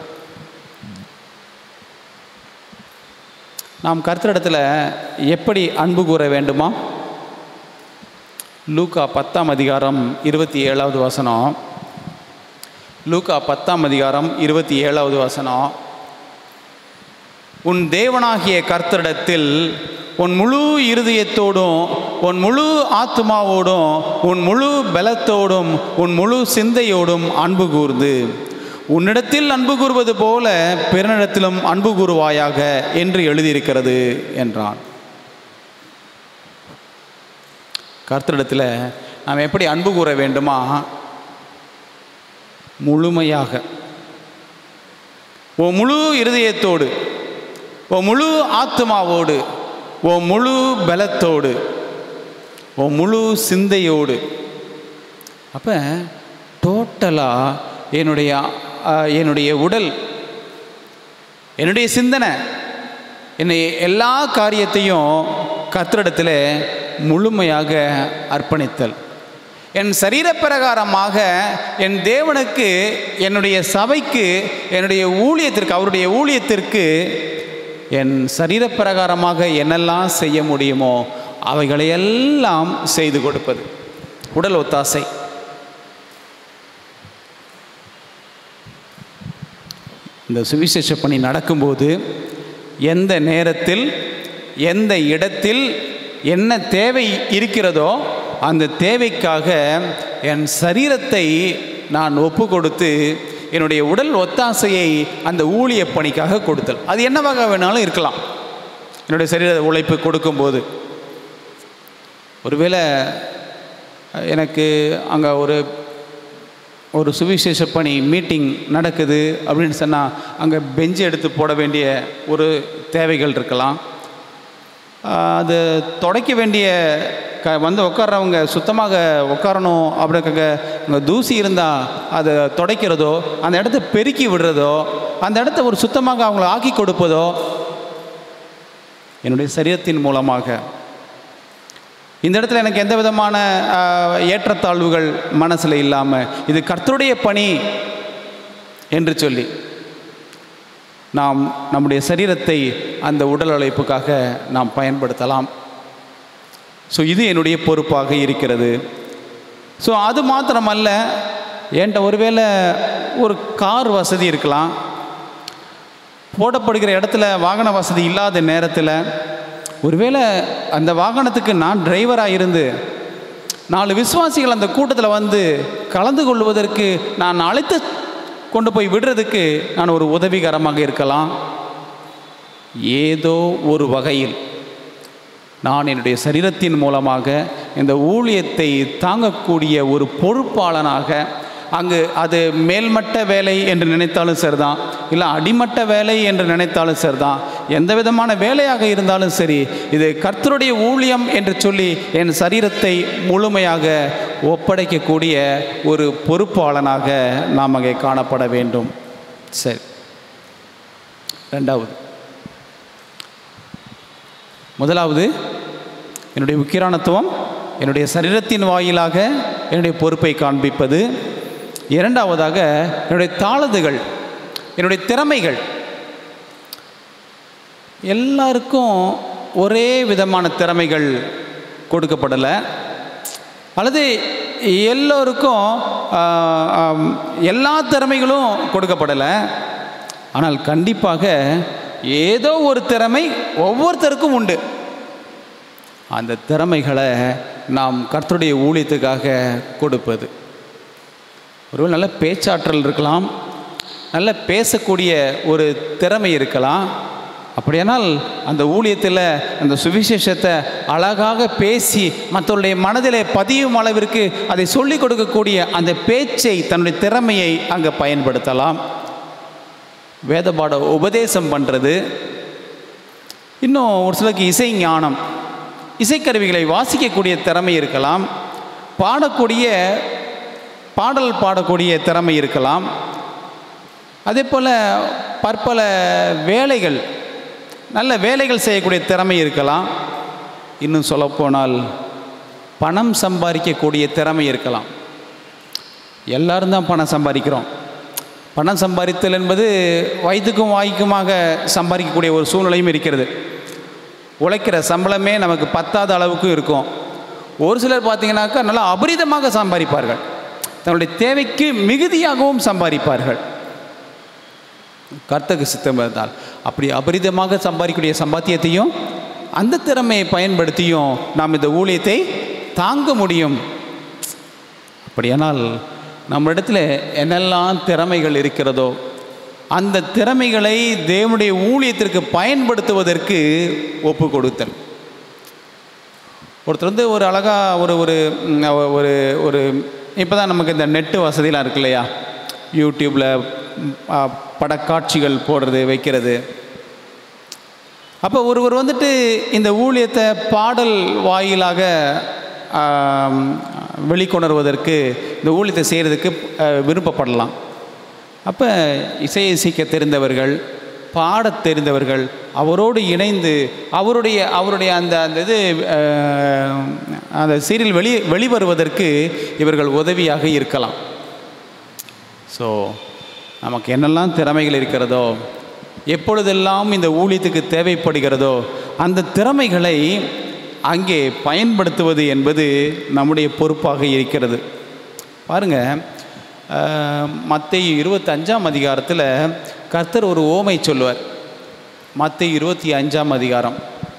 நாம் கர்த்தரிடத்தில் எப்படி அன்பு கூற வேண்டுமா லூக்கா பத்தாம் அதிகாரம் இருபத்தி ஏழாவது வசனம் லூக்கா பத்தாம் அதிகாரம் இருபத்தி ஏழாவது வசனம் உன் தேவனாகிய கர்த்தரிடத்தில் உன் முழு இருதயத்தோடும் உன் முழு ஆத்மாவோடும் உன் முழு பலத்தோடும் உன் முழு சிந்தையோடும் அன்பு கூர்ந்து உன்னிடத்தில் அன்பு கூறுவது போல பிறனிடத்திலும் அன்பு கூறுவாயாக என்று எழுதியிருக்கிறது என்றான் கர்த்தரிடத்தில் நாம் எப்படி அன்பு கூற வேண்டுமா முழுமையாக ஓ முழு இருதயத்தோடு ஓ முழு ஆத்மாவோடு ஓ முழு பலத்தோடு ஓ முழு சிந்தையோடு அப்போ டோட்டலாக என்னுடைய ஆ, என்னுடைய உடல் என்னுடைய சிந்தனை என்னை எல்லா காரியத்தையும் கத்திரிடத்தில் முழுமையாக அர்ப்பணித்தல் என் சரீரப்பிரகாரமாக என் தேவனுக்கு என்னுடைய சபைக்கு என்னுடைய ஊழியத்திற்கு அவருடைய ஊழியத்திற்கு என் சரீரப்பிரகாரமாக என்னெல்லாம் செய்ய முடியுமோ அவைகளையெல்லாம் செய்து கொடுப்பது உடல் ஒத்தாசை இந்த சுவிசேஷ பணி நடக்கும்போது எந்த நேரத்தில் எந்த இடத்தில் என்ன தேவை இருக்கிறதோ அந்த தேவைக்காக என் சரீரத்தை நான் ஒப்பு கொடுத்து என்னுடைய உடல் ஒத்தாசையை அந்த ஊழிய பணிக்காக கொடுத்தல் அது என்னவாக வேணாலும் இருக்கலாம் என்னுடைய சரீர உழைப்பு கொடுக்கும்போது ஒருவேளை எனக்கு அங்கே ஒரு ஒரு சுவிசேஷ பணி மீட்டிங் நடக்குது அப்படின்னு சொன்னால் அங்கே பெஞ்சு எடுத்து போட வேண்டிய ஒரு தேவைகள் இருக்கலாம் ஆஹ் அது துடைக்க வேண்டிய க வந்து உட்கார்றவங்க சுத்தமாக உட்காரணும் அப்படிங்க அங்கே தூசி இருந்தால் அதை துடைக்கிறதோ அந்த இடத்த பெருக்கி விடுறதோ அந்த இடத்த ஒரு சுத்தமாக அவங்கள ஆக்கி கொடுப்பதோ என்னுடைய சரீரத்தின் மூலமாக இந்த இடத்துல எனக்கு எந்த விதமான ஆஹ், ஏற்றத்தாழ்வுகள் மனசில் இல்லாமல் இது கர்த்தருடைய பணி என்று சொல்லி நாம் நம்முடைய சரீரத்தை அந்த உடல் உழைப்புக்காக நாம் பயன்படுத்தலாம் ஸோ இது என்னுடைய பொறுப்பாக இருக்கிறது ஸோ அது மாத்திரமல்ல என்கிட்ட ஒருவேளை ஒரு கார் வசதி இருக்கலாம் போடப்படுகிற இடத்துல வாகன வசதி இல்லாத நேரத்தில் ஒருவேளை அந்த வாகனத்துக்கு நான் டிரைவராக இருந்து நாலு விசுவாசிகள் அந்த கூட்டத்தில் வந்து கலந்து கொள்வதற்கு நான் அழைத்து கொண்டு போய் விடுறதுக்கு நான் ஒரு உதவிகரமாக இருக்கலாம் ஏதோ ஒரு வகையில் நான் என்னுடைய சரீரத்தின் மூலமாக இந்த ஊழியத்தை தாங்கக்கூடிய ஒரு பொறுப்பாளனாக அங்கு அது மேல்மட்ட வேலை என்று நினைத்தாலும் சரிதான் இல்லை அடிமட்ட வேலை என்று நினைத்தாலும் சரிதான் எந்த விதமான வேலையாக இருந்தாலும் சரி இது கர்த்தருடைய ஊழியம் என்று சொல்லி என் சரீரத்தை முழுமையாக ஒப்படைக்கக்கூடிய ஒரு பொறுப்பாளனாக நாம் அங்கே காணப்பட வேண்டும் சரி ரெண்டாவது முதலாவது என்னுடைய உக்கிரானத்துவம் என்னுடைய சரீரத்தின் வாயிலாக என்னுடைய பொறுப்பை காண்பிப்பது இரண்டாவதாக என்னுடைய தாளதுகள் என்னுடைய திறமைகள் எல்லாருக்கும் ஒரே விதமான திறமைகள் கொடுக்கப்படலை அல்லது எல்லோருக்கும் ஆஹ், ஆம், எல்லா திறமைகளும் கொடுக்கப்படலை ஆனால் கண்டிப்பாக ஏதோ ஒரு திறமை ஒவ்வொருத்தருக்கும் உண்டு அந்த திறமைகளை நாம் கர்த்தருடைய ஊழியத்துக்காக கொடுப்பது ஒருவேளை நல்ல பேச்சாற்றல் இருக்கலாம் நல்ல பேசக்கூடிய ஒரு திறமை இருக்கலாம் அப்படியானால் அந்த ஊழியத்தில் அந்த சுவிசேஷத்தை அழகாக பேசி மற்றவருடைய மனதிலே பதியும் அளவிற்கு அதை சொல்லிக் கொடுக்கக்கூடிய அந்த பேச்சை தன்னுடைய திறமையை அங்கே பயன்படுத்தலாம் வேதபாட உபதேசம் பண்ணுறது இன்னும் ஒரு சிலருக்கு இசை ஞானம் இசைக்கருவிகளை வாசிக்கக்கூடிய திறமை இருக்கலாம் பாடக்கூடிய பாடல் பாடக்கூடிய திறமை இருக்கலாம் அதே போல் பற்பல வேலைகள் நல்ல வேலைகள் செய்யக்கூடிய திறமை இருக்கலாம் இன்னும் சொல்லப்போனால் பணம் சம்பாதிக்கக்கூடிய திறமை இருக்கலாம் எல்லாரும் தான் பணம் சம்பாதிக்கிறோம் பணம் சம்பாதித்தல் என்பது வயிற்றுக்கும் வாய்க்குமாக சம்பாதிக்கக்கூடிய ஒரு சூழ்நிலையும் இருக்கிறது உழைக்கிற சம்பளமே நமக்கு பத்தாத அளவுக்கு இருக்கும் ஒரு சிலர் பார்த்தீங்கன்னாக்கா நல்லா அபரிதமாக சம்பாதிப்பார்கள் தன்னுடைய தேவைக்கு மிகுதியாகவும் சம்பாதிப்பார்கள் கர்த்தக்கு சித்தம் இருந்தால் அப்படி அபரிதமாக சம்பாதிக்கக்கூடிய சம்பாத்தியத்தையும் அந்த திறமையை பயன்படுத்தியும் நாம் இந்த ஊழியத்தை தாங்க முடியும் அப்படியானால் நம்மிடத்தில் என்னெல்லாம் திறமைகள் இருக்கிறதோ அந்த திறமைகளை தேவனுடைய ஊழியத்திற்கு பயன்படுத்துவதற்கு ஒப்பு கொடுத்தல் ஒருத்தர் வந்து ஒரு அழகாக ஒரு ஒரு ம், ஒரு ஒரு இப்போ தான் நமக்கு இந்த நெட்டு வசதியெலாம் இருக்கு இல்லையா யூடியூப்பில் படக்காட்சிகள் போடுறது வைக்கிறது அப்போ ஒருவர் வந்துட்டு இந்த ஊழியத்தை பாடல் வாயிலாக ஆம், வெளிக்கொணர்வதற்கு இந்த ஊழியத்தை செய்கிறதுக்கு அஹ், விருப்பப்படலாம் அப்போ இசை இசைக்க தெரிந்தவர்கள் பாடத் தெரிந்தவர்கள் அவரோடு இணைந்து அவருடைய அவருடைய அந்த அந்த இது அஹ், அந்த சீரியல் வெளி வெளிவருவதற்கு இவர்கள் உதவியாக இருக்கலாம் ஸோ நமக்கு என்னெல்லாம் திறமைகள் இருக்கிறதோ எப்பொழுதெல்லாம் இந்த ஊழியத்துக்கு தேவைப்படுகிறதோ அந்த திறமைகளை அங்கே பயன்படுத்துவது என்பது நம்முடைய பொறுப்பாக இருக்கிறது பாருங்கள் மத்திய இருபத்தஞ்சாம் அதிகாரத்தில் கர்த்தர் ஒரு ஓமை சொல்லுவார் மத்திய இருபத்தி அஞ்சாம் அதிகாரம்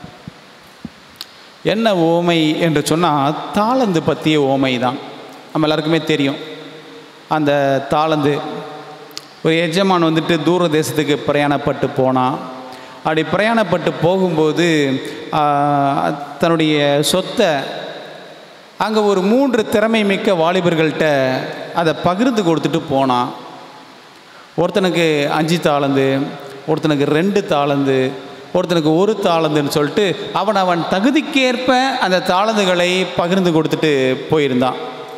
என்ன ஓமை என்று சொன்னால் தாளந்து பற்றிய ஓமை தான் நம்ம எல்லாருக்குமே தெரியும் அந்த தாளந்து ஒரு எஜமான் வந்துட்டு தூர தேசத்துக்கு பிரயாணப்பட்டு போனான் அப்படி பிரயாணப்பட்டு போகும்போது ஆ, தன்னுடைய சொத்தை அங்கே ஒரு மூன்று திறமை மிக்க வாலிபர்கள்ட்ட அதை பகிர்ந்து கொடுத்துட்டு போனான் ஒருத்தனுக்கு அஞ்சு தாளந்து ஒருத்தனுக்கு ரெண்டு தாளந்து ஒருத்தனுக்கு ஒரு தாளந்துன்னு சொல்லிட்டு அவன் அவன் தகுதிக்கேற்ப அந்த தாளந்துகளை பகிர்ந்து கொடுத்துட்டு போயிருந்தான்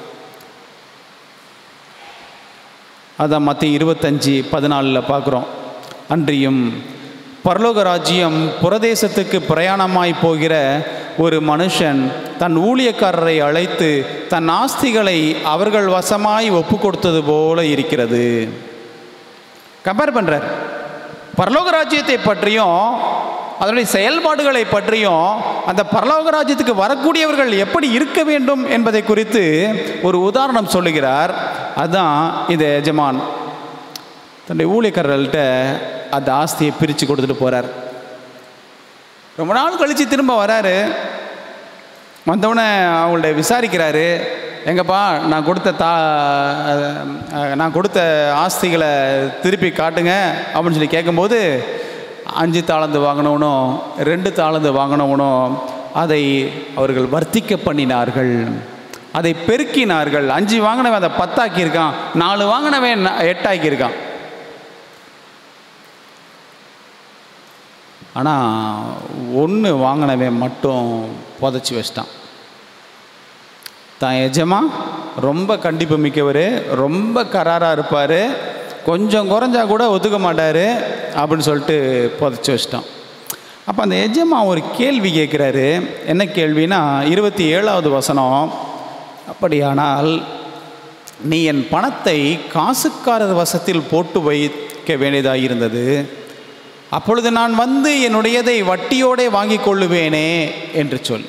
அதான் மத்திய இருபத்தஞ்சி பதினாலில் பார்க்குறோம் அன்றியும் பரலோக ராஜ்யம் புரதேசத்துக்கு பிரயாணமாய் போகிற ஒரு மனுஷன் தன் ஊழியக்காரரை அழைத்து தன் ஆஸ்திகளை அவர்கள் வசமாய் ஒப்பு கொடுத்தது போல இருக்கிறது கம்பேர் பண்ணுறார் பரலோக ராஜ்யத்தை பற்றியும் அதனுடைய செயல்பாடுகளை பற்றியும் அந்த பரலோக ராஜ்யத்துக்கு வரக்கூடியவர்கள் எப்படி இருக்க வேண்டும் என்பதை குறித்து ஒரு உதாரணம் சொல்லுகிறார் அதுதான் இந்த எஜமான் தன்னுடைய ஊழியக்காரர்கள்ட்ட அந்த ஆஸ்தியை பிரித்து கொடுத்துட்டு போகிறார் ரொம்ப நாள் கழித்து திரும்ப வராரு வந்தவுடனே அவங்கள்ட்ட விசாரிக்கிறாரு எங்கப்பா நான் கொடுத்த தா அஹ், நான் கொடுத்த ஆஸ்திகளை திருப்பி காட்டுங்க அப்படின்னு சொல்லி கேட்கும்போது அஞ்சு தாளந்து வாங்கினவனும் ரெண்டு தாளந்து வாங்கினவனும் அதை அவர்கள் வர்த்திக்க பண்ணினார்கள் அதை பெருக்கினார்கள் அஞ்சு வாங்கினவன் அதை பத்தாக்கியிருக்கான் நாலு வாங்கினவன் ந- எட்டாக்கியிருக்கான் ஆனால் ஒன்று வாங்கினவன் மட்டும் புதைச்சி வச்சிட்டான் தான் எஜமா ரொம்ப கண்டிப்பு மிக்கவர் ரொம்ப கராராக இருப்பார் கொஞ்சம் குறைஞ்சா கூட ஒத்துக்க மாட்டார் அப்படின்னு சொல்லிட்டு புதைச்சி வச்சிட்டான் அப்போ அந்த எஜமா ஒரு கேள்வி கேட்குறாரு என்ன கேள்வினா இருபத்தி ஏழாவது வசனம் அப்படியானால் நீ என் பணத்தை காசுக்காரர் வசத்தில் போட்டு வைக்க வேண்டியதாக இருந்தது அப்பொழுது நான் வந்து என்னுடையதை வட்டியோடே வாங்கிக் கொள்ளுவேனே என்று சொல்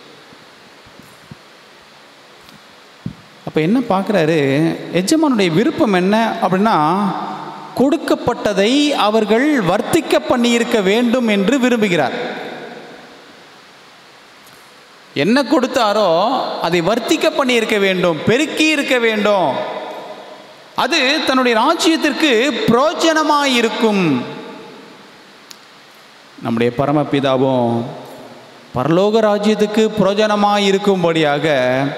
அப்போ என்ன பார்க்குறாரு எஜமானுடைய விருப்பம் என்ன அப்படின்னா கொடுக்கப்பட்டதை அவர்கள் வர்த்திக்க பண்ணியிருக்க வேண்டும் என்று விரும்புகிறார் என்ன கொடுத்தாரோ அதை வர்த்திக்க பண்ணியிருக்க வேண்டும் பெருக்கி இருக்க வேண்டும் அது தன்னுடைய ராஜ்யத்திற்கு புரோஜனமாக இருக்கும் நம்முடைய பரமபிதாவும் பரலோக ராஜ்யத்துக்கு புரோஜனமாக இருக்கும்படியாக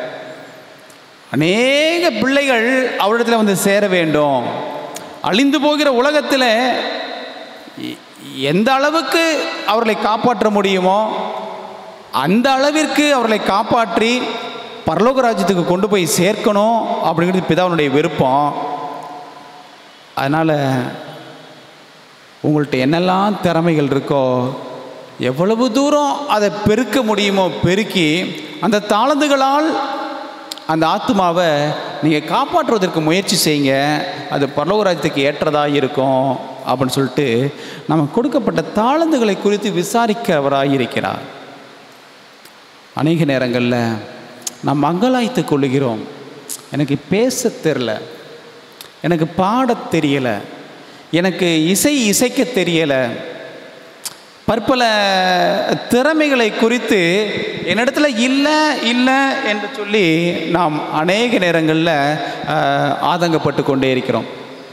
அநேக பிள்ளைகள் அவரிடத்தில் வந்து சேர வேண்டும் அழிந்து போகிற உலகத்தில் எ- எந்த அளவுக்கு அவர்களை காப்பாற்ற முடியுமோ அந்த அளவிற்கு அவர்களை காப்பாற்றி பரலோக ராஜ்யத்துக்கு கொண்டு போய் சேர்க்கணும் அப்படிங்கிறது பிதாவுடைய விருப்பம் அதனால் உங்கள்கிட்ட என்னெல்லாம் திறமைகள் இருக்கோ எவ்வளவு தூரம் அதை பெருக்க முடியுமோ பெருக்கி அந்த தாளந்துகளால் அந்த ஆத்மாவை நீங்கள் காப்பாற்றுவதற்கு முயற்சி செய்யுங்க அது பரலோகராஜ்யத்துக்கு ஏற்றதாக இருக்கும் அப்படின்னு சொல்லிட்டு நம்ம கொடுக்கப்பட்ட தாளந்துகளை குறித்து விசாரிக்கிறவராக இருக்கிறார் அநேக நேரங்களில் நாம் மங்களாய்த்து கொள்ளுகிறோம் எனக்கு பேச தெரில எனக்கு பாடத் தெரியலை எனக்கு இசை இசைக்க தெரியலை பற்பல திறமைகளை குறித்து என்னிடத்துல இல்லை இல்லை என்று சொல்லி நாம் அநேக நேரங்களில் அஹ், ஆதங்கப்பட்டு கொண்டே இருக்கிறோம்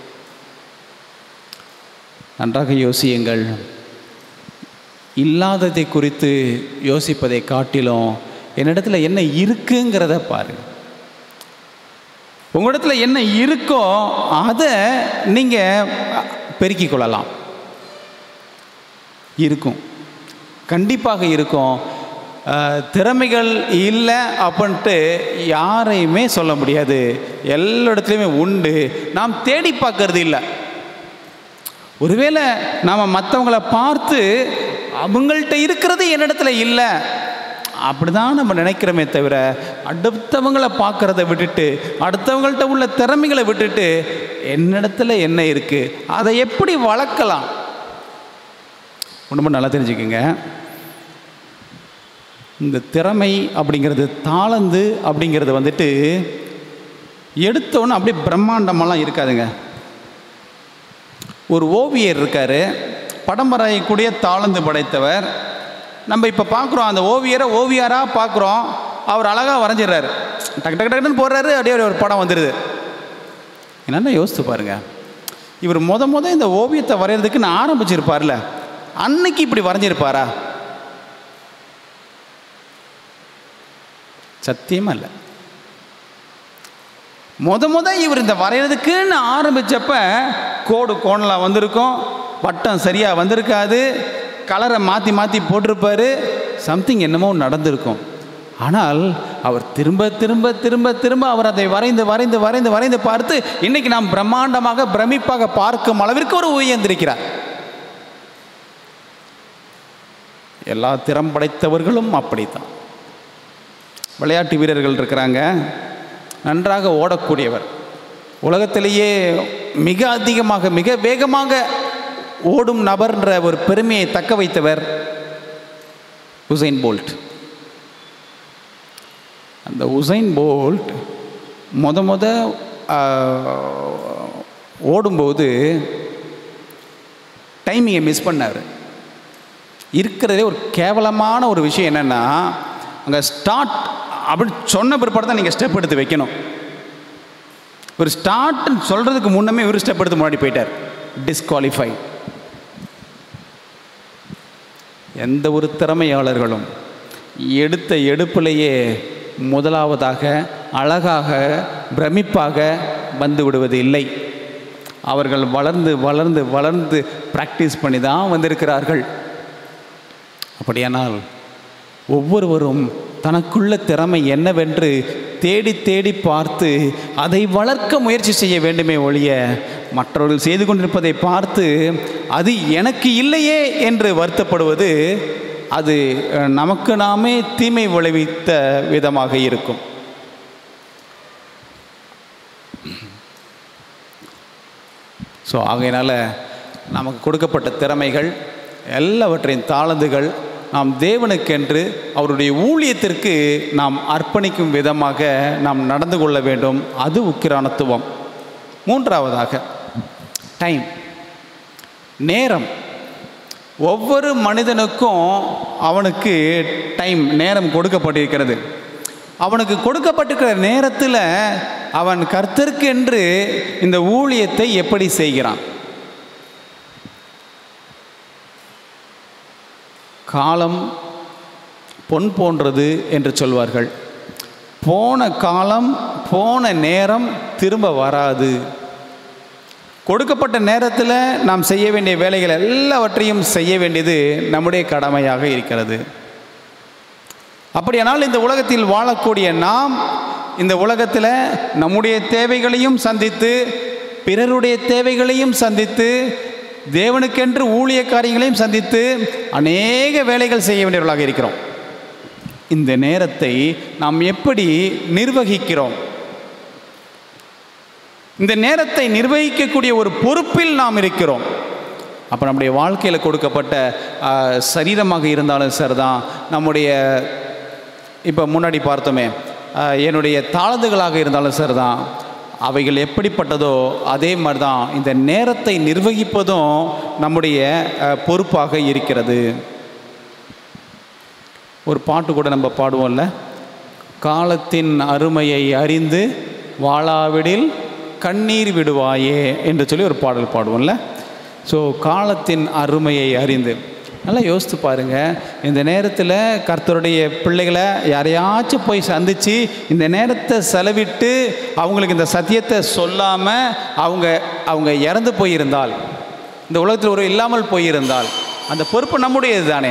நன்றாக யோசியுங்கள் இல்லாததை குறித்து யோசிப்பதை காட்டிலும் என்னிடத்துல என்ன இருக்குங்கிறத பாருங்க உங்களிடத்துல என்ன இருக்கோ அதை நீங்கள் பெருக்கிக் கொள்ளலாம் இருக்கும் கண்டிப்பாக இருக்கும் அஹ், திறமைகள் இல்லை அப்படின்ட்டு யாரையுமே சொல்ல முடியாது எல்லா இடத்துலையுமே உண்டு நாம் தேடி பார்க்கறது இல்லை ஒருவேளை நாம் மற்றவங்கள பார்த்து அவங்கள்ட்ட இருக்கிறது என்னிடத்துல இல்லை அப்படிதான் நம்ம நினைக்கிறோமே தவிர அடுத்தவங்களை பார்க்கறத விட்டுட்டு அடுத்தவங்கள்ட்ட உள்ள திறமைகளை விட்டுட்டு என்னிடத்துல என்ன இருக்குது அதை எப்படி வளர்க்கலாம் ரொம்ப நல்லா தெரிஞ்சுக்கோங்க இந்த திறமை அப்படிங்கிறது தாளந்து அப்படிங்கிறது வந்துட்டு எடுத்தோன்னே அப்படியே பிரம்மாண்டமெல்லாம் இருக்காதுங்க ஒரு ஓவியர் இருக்கார் படம் வரையக்கூடிய தாளந்து படைத்தவர் நம்ம இப்போ பார்க்குறோம் அந்த ஓவியரை ஓவியராக பார்க்குறோம் அவர் அழகாக வரைஞ்சிடுறாரு டக்கு டக்கு டக்குன்னு போடுறாரு அப்படியே ஒரு படம் வந்துடுது என்னென்ன யோசித்து பாருங்க இவர் முத முத இந்த ஓவியத்தை வரைகிறதுக்கு நான் ஆரம்பிச்சிருப்பார்ல அன்னைக்கு இப்படி வரைஞ்சிருப்பாரா சத்தியமா இல்லை முத முத இவர் இந்த வரைகிறதுக்குன்னு ஆரம்பிச்சப்ப கோடு கோணலாக வந்திருக்கும் வட்டம் சரியாக வந்திருக்காது கலரை மாற்றி மாற்றி போட்டிருப்பாரு சம்திங் என்னமோ நடந்திருக்கும் ஆனால் அவர் திரும்ப திரும்ப திரும்ப திரும்ப அவர் அதை வரைந்து வரைந்து வரைந்து வரைந்து பார்த்து இன்னைக்கு நாம் பிரம்மாண்டமாக பிரமிப்பாக பார்க்கும் அளவிற்கு ஒரு உயர்ந்திருக்கிறார் எல்லா திறம் படைத்தவர்களும் அப்படித்தான் விளையாட்டு வீரர்கள் இருக்கிறாங்க நன்றாக ஓடக்கூடியவர் உலகத்திலேயே மிக அதிகமாக மிக வேகமாக ஓடும் நபர்ன்ற ஒரு பெருமையை தக்க வைத்தவர் உசைன் போல்ட் அந்த உசைன் போல்ட் முத முத ஆ, ஓடும்போது டைமிங்கை மிஸ் பண்ணார் இருக்கிறதே ஒரு கேவலமான ஒரு விஷயம் என்னென்னா அங்கே ஸ்டார்ட் அப்படின்னு சொன்ன பிற்பாடு தான் நீங்கள் ஸ்டெப் எடுத்து வைக்கணும் ஒரு ஸ்டார்ட்னு சொல்கிறதுக்கு முன்னமே ஒரு ஸ்டெப் எடுத்து முன்னாடி போயிட்டார் டிஸ்குவாலிஃபை எந்த ஒரு திறமையாளர்களும் எடுத்த எடுப்பிலேயே முதலாவதாக அழகாக பிரமிப்பாக வந்து விடுவது இல்லை அவர்கள் வளர்ந்து வளர்ந்து வளர்ந்து ப்ராக்டிஸ் பண்ணி தான் வந்திருக்கிறார்கள் அப்படியானால் ஒவ்வொருவரும் தனக்குள்ள திறமை என்னவென்று தேடி தேடி பார்த்து அதை வளர்க்க முயற்சி செய்ய வேண்டுமே ஒழிய மற்றவர்கள் செய்து கொண்டிருப்பதை பார்த்து அது எனக்கு இல்லையே என்று வருத்தப்படுவது அது அஹ், நமக்கு நாமே தீமை விளைவித்த விதமாக இருக்கும் ஸோ ஆகையினால நமக்கு கொடுக்கப்பட்ட திறமைகள் எல்லாவற்றையும் தாளந்துகள் நாம் தேவனுக்கென்று அவருடைய ஊழியத்திற்கு நாம் அர்ப்பணிக்கும் விதமாக நாம் நடந்து கொள்ள வேண்டும் அது உக்கிரானத்துவம் மூன்றாவதாக டைம் நேரம் ஒவ்வொரு மனிதனுக்கும் அவனுக்கு டைம் நேரம் கொடுக்கப்பட்டிருக்கிறது அவனுக்கு கொடுக்கப்பட்டிருக்கிற நேரத்தில் அவன் கர்த்தருக்கென்று இந்த ஊழியத்தை எப்படி செய்கிறான் காலம் பொன் போன்றது என்று சொல்வார்கள் போன காலம் போன நேரம் திரும்ப வராது கொடுக்கப்பட்ட நேரத்தில் நாம் செய்ய வேண்டிய வேலைகள் எல்லாவற்றையும் செய்ய வேண்டியது நம்முடைய கடமையாக இருக்கிறது அப்படியானால் இந்த உலகத்தில் வாழக்கூடிய நாம் இந்த உலகத்தில் நம்முடைய தேவைகளையும் சந்தித்து பிறருடைய தேவைகளையும் சந்தித்து தேவனுக்கென்று ஊழிய காரியங்களையும் சந்தித்து அநேக வேலைகள் செய்ய வேண்டியவர்களாக இருக்கிறோம் இந்த நேரத்தை நாம் எப்படி நிர்வகிக்கிறோம் இந்த நேரத்தை நிர்வகிக்கக்கூடிய ஒரு பொறுப்பில் நாம் இருக்கிறோம் அப்போ நம்முடைய வாழ்க்கையில் கொடுக்கப்பட்ட ஆ, சரீரமாக இருந்தாலும் சரிதான் நம்முடைய இப்போ முன்னாடி பார்த்தோமே ஆ, என்னுடைய தாளந்துகளாக இருந்தாலும் சரிதான் அவைகள் எப்படிப்பட்டதோ அதே மாதிரி தான் இந்த நேரத்தை நிர்வகிப்பதும் நம்முடைய ஆ, பொறுப்பாக இருக்கிறது ஒரு பாட்டு கூட நம்ம பாடுவோம்ல காலத்தின் அருமையை அறிந்து வாழாவிடில் கண்ணீர் விடுவாயே என்று சொல்லி ஒரு பாடல் பாடுவோம்ல ஸோ காலத்தின் அருமையை அறிந்து நல்லா யோசித்து பாருங்க இந்த நேரத்தில் கர்த்தருடைய பிள்ளைகளை யாரையாச்சும் போய் சந்தித்து இந்த நேரத்தை செலவிட்டு அவங்களுக்கு இந்த சத்தியத்தை சொல்லாமல் அவங்க அவங்க இறந்து போயிருந்தால் இந்த உலகத்தில் ஒரு இல்லாமல் போயிருந்தால் அந்த பொறுப்பு நம்முடையது தானே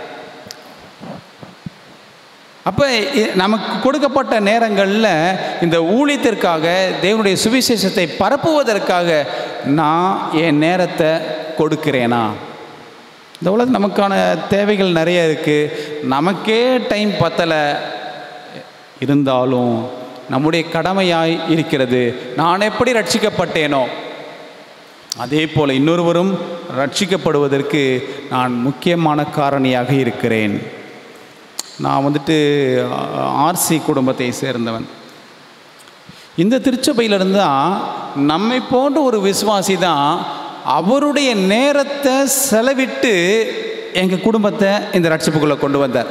அப்போ நமக்கு கொடுக்கப்பட்ட நேரங்களில் இந்த ஊழியத்திற்காக தேவனுடைய சுவிசேஷத்தை பரப்புவதற்காக நான் என் நேரத்தை கொடுக்கிறேனா இந்த உலகம் நமக்கான தேவைகள் நிறைய இருக்குது நமக்கே டைம் பத்தலை இருந்தாலும் நம்முடைய கடமையாய் இருக்கிறது நான் எப்படி ரட்சிக்கப்பட்டேனோ அதே போல் இன்னொருவரும் ரட்சிக்கப்படுவதற்கு நான் முக்கியமான காரணியாக இருக்கிறேன் நான் வந்துட்டு ஆர்சி குடும்பத்தை சேர்ந்தவன் இந்த திருச்சபையிலிருந்து தான் நம்மை போன்ற ஒரு விசுவாசி தான் அவருடைய நேரத்தை செலவிட்டு எங்கள் குடும்பத்தை இந்த ரட்சிப்புக்குள்ளே கொண்டு வந்தார்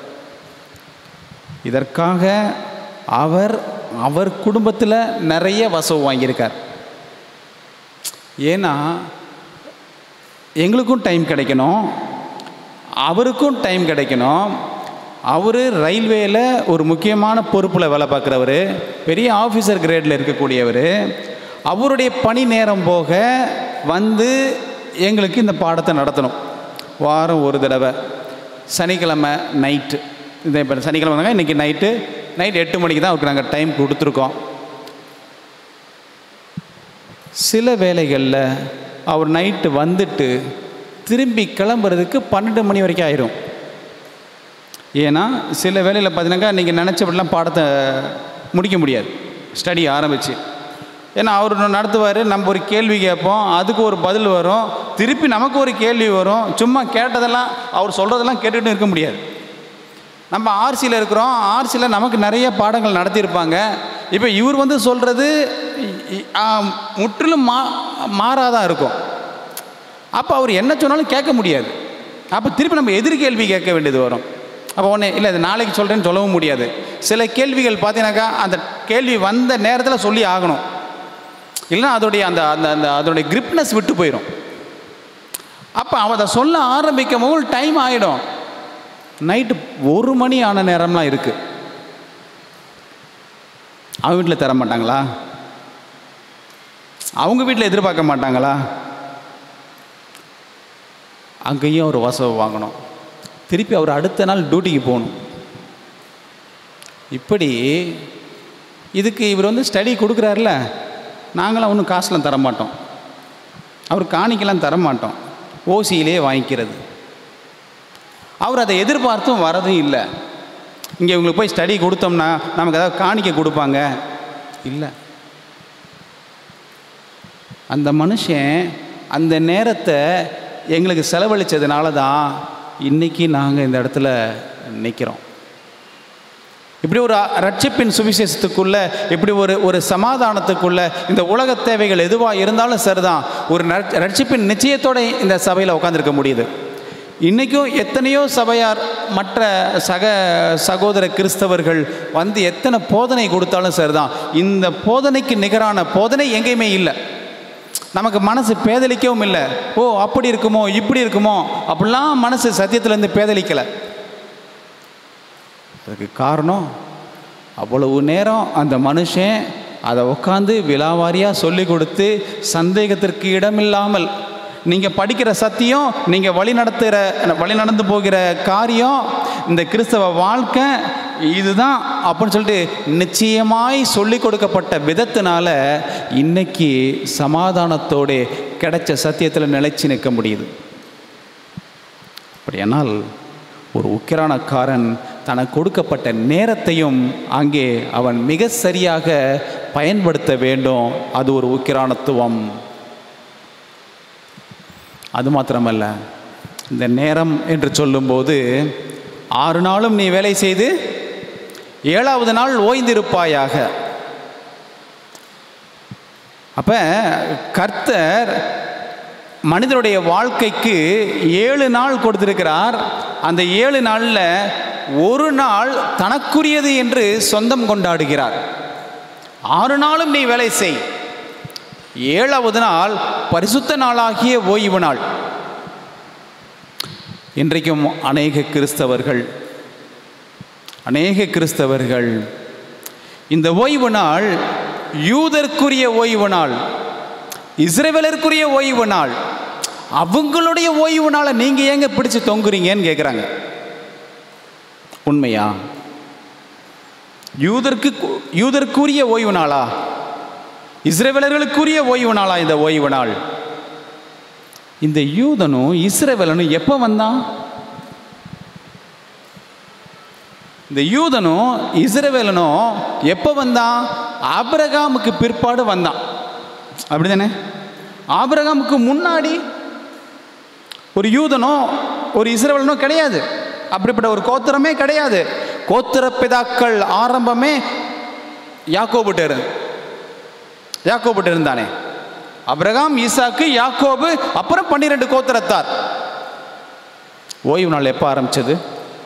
இதற்காக அவர் அவர் குடும்பத்தில் நிறைய வசவு வாங்கியிருக்கார் ஏன்னா எங்களுக்கும் டைம் கிடைக்கணும் அவருக்கும் டைம் கிடைக்கணும் அவர் ரயில்வேயில் ஒரு முக்கியமான பொறுப்பில் வேலை பார்க்குறவர் பெரிய ஆஃபீஸர் கிரேடில் இருக்கக்கூடியவர் அவருடைய பணி நேரம் போக வந்து எங்களுக்கு இந்த பாடத்தை நடத்தணும் வாரம் ஒரு தடவை சனிக்கிழமை நைட்டு இந்த இப்போ சனிக்கிழமை வந்தாங்க இன்றைக்கி நைட்டு நைட் எட்டு மணிக்கு தான் அவருக்கு நாங்கள் டைம் கொடுத்துருக்கோம் சில வேளைகளில் அவர் நைட்டு வந்துட்டு திரும்பி கிளம்புறதுக்கு பன்னெண்டு மணி வரைக்கும் ஆயிரும் ஏன்னா சில வேளையில் பார்த்தீங்கன்னாக்கா நீங்கள் நினச்சபடிலாம் பாடத்தை முடிக்க முடியாது ஸ்டடி ஆரம்பித்து ஏன்னா அவர் நடத்துவார் நம்ம ஒரு கேள்வி கேட்போம் அதுக்கு ஒரு பதில் வரும் திருப்பி நமக்கு ஒரு கேள்வி வரும் சும்மா கேட்டதெல்லாம் அவர் சொல்கிறதெல்லாம் கேட்டுக்கிட்டு இருக்க முடியாது நம்ம ஆர்சியில் இருக்கிறோம் ஆர்சியில் நமக்கு நிறைய பாடங்கள் நடத்தியிருப்பாங்க இப்போ இவர் வந்து சொல்கிறது முற்றிலும் மா மாறாதான் இருக்கும் அப்போ அவர் என்ன சொன்னாலும் கேட்க முடியாது அப்போ திருப்பி நம்ம எதிர் கேள்வி கேட்க வேண்டியது வரும் அப்போ ஒன்று இல்லை இது நாளைக்கு சொல்கிறேன்னு சொல்லவும் முடியாது சில கேள்விகள் பார்த்தீங்கன்னாக்கா அந்த கேள்வி வந்த நேரத்தில் சொல்லி ஆகணும் இல்லைன்னா அதோடைய அந்த அந்த அந்த அதோடைய கிரிப்னஸ் விட்டு போயிடும் அப்போ அவன் அதை சொல்ல ஆரம்பிக்கும் போது டைம் ஆகிடும் நைட்டு ஒரு மணி ஆன நேரம்லாம் இருக்குது அவங்க வீட்டில் தர மாட்டாங்களா அவங்க வீட்டில் எதிர்பார்க்க மாட்டாங்களா அங்கேயும் ஒரு வசவு வாங்கணும் திருப்பி அவர் அடுத்த நாள் டியூட்டிக்கு போகணும் இப்படி இதுக்கு இவர் வந்து ஸ்டடி கொடுக்குறாருல நாங்களாம் ஒன்றும் காசுலாம் தர மாட்டோம் அவர் காணிக்கெல்லாம் தர மாட்டோம் ஓசியிலே வாங்கிக்கிறது அவர் அதை எதிர்பார்த்தும் வரதும் இல்லை இங்கே இவங்களுக்கு போய் ஸ்டடி கொடுத்தோம்னா நமக்கு ஏதாவது காணிக்க கொடுப்பாங்க இல்லை அந்த மனுஷன் அந்த நேரத்தை எங்களுக்கு செலவழித்ததுனால தான் இன்றைக்கி நாங்கள் இந்த இடத்துல நிற்கிறோம் இப்படி ஒரு ரட்சிப்பின் சுவிசேஷத்துக்குள்ள இப்படி ஒரு ஒரு சமாதானத்துக்குள்ள இந்த உலக தேவைகள் எதுவாக இருந்தாலும் சரிதான் ஒரு நற்- ரட்சிப்பின் நிச்சயத்தோட இந்த சபையில் உட்காந்துருக்க முடியுது இன்றைக்கும் எத்தனையோ சபையார் மற்ற சக சகோதர கிறிஸ்தவர்கள் வந்து எத்தனை போதனை கொடுத்தாலும் சரிதான் இந்த போதனைக்கு நிகரான போதனை எங்கேயுமே இல்லை நமக்கு மனசு பேதலிக்கவும் இல்லை ஓ அப்படி இருக்குமோ இப்படி இருக்குமோ அப்படிலாம் மனசு சத்தியத்திலேருந்து பேதலிக்கலை அதுக்கு காரணம் அவ்வளவு நேரம் அந்த மனுஷன் அதை உட்காந்து விலாவாரியாக சொல்லி கொடுத்து சந்தேகத்திற்கு இடமில்லாமல் நீங்கள் படிக்கிற சத்தியம் நீங்கள் வழி நடத்துகிற வழி நடந்து போகிற காரியம் இந்த கிறிஸ்தவ வாழ்க்கை இதுதான் அப்படின்னு சொல்லிட்டு நிச்சயமாய் சொல்லி கொடுக்கப்பட்ட விதத்தினால இன்னைக்கு சமாதானத்தோடு கிடைச்ச சத்தியத்தில் நிலைச்சு நிற்க முடியுது அப்படியானால் ஒரு உக்கிரானக்காரன் தனக்கு கொடுக்கப்பட்ட நேரத்தையும் அங்கே அவன் மிக சரியாக பயன்படுத்த வேண்டும் அது ஒரு உக்கிரானத்துவம் அது மாத்திரமல்ல இந்த நேரம் என்று சொல்லும்போது ஆறு நாளும் நீ வேலை செய்து ஏழாவது நாள் ஓய்ந்திருப்பாயாக அப்ப கர்த்தர் மனிதனுடைய வாழ்க்கைக்கு ஏழு நாள் கொடுத்திருக்கிறார் அந்த ஏழு நாளில் ஒரு நாள் தனக்குரியது என்று சொந்தம் கொண்டாடுகிறார் ஆறு நாளும் நீ வேலை செய் ஏழாவது நாள் பரிசுத்த நாளாகிய ஓய்வு நாள் இன்றைக்கும் அநேக கிறிஸ்தவர்கள் அநேக கிறிஸ்தவர்கள் இந்த ஓய்வு நாள் யூதர்க்குரிய ஓய்வு நாள் இஸ்ரேவேலருக்குரிய ஓய்வு நாள் அவங்களுடைய ஓய்வு நாளை நீங்கள் ஏங்க பிடிச்சு தொங்குறீங்கன்னு கேட்குறாங்க உண்மையா யூதருக்கு யூதருக்குரிய ஓய்வு நாளா இஸ்ரேவேலர்களுக்குரிய ஓய்வு நாளா இந்த ஓய்வு நாள் இந்த யூதனும் இஸ்ரேவேலனும் எப்போ வந்தான் இந்த யூதனும் இஸ்ரவேலனும் எப்போ வந்தான் ஆபிரகாமுக்கு பிற்பாடு வந்தான் அப்படிதானே ஆபிரகாமுக்கு முன்னாடி ஒரு யூதனோ ஒரு இஸ்ரவேலனோ கிடையாது அப்படிப்பட்ட ஒரு கோத்திரமே கிடையாது கோத்திர பிதாக்கள் ஆரம்பமே யாக்கோபுட்ட இருந்து யாக்கோபுட்ட இருந்தானே அபிரகாம் ஈசாக்கு யாக்கோபு அப்புறம் பன்னிரெண்டு கோத்திரத்தார் ஓய்வு நாள் எப்போ ஆரம்பிச்சது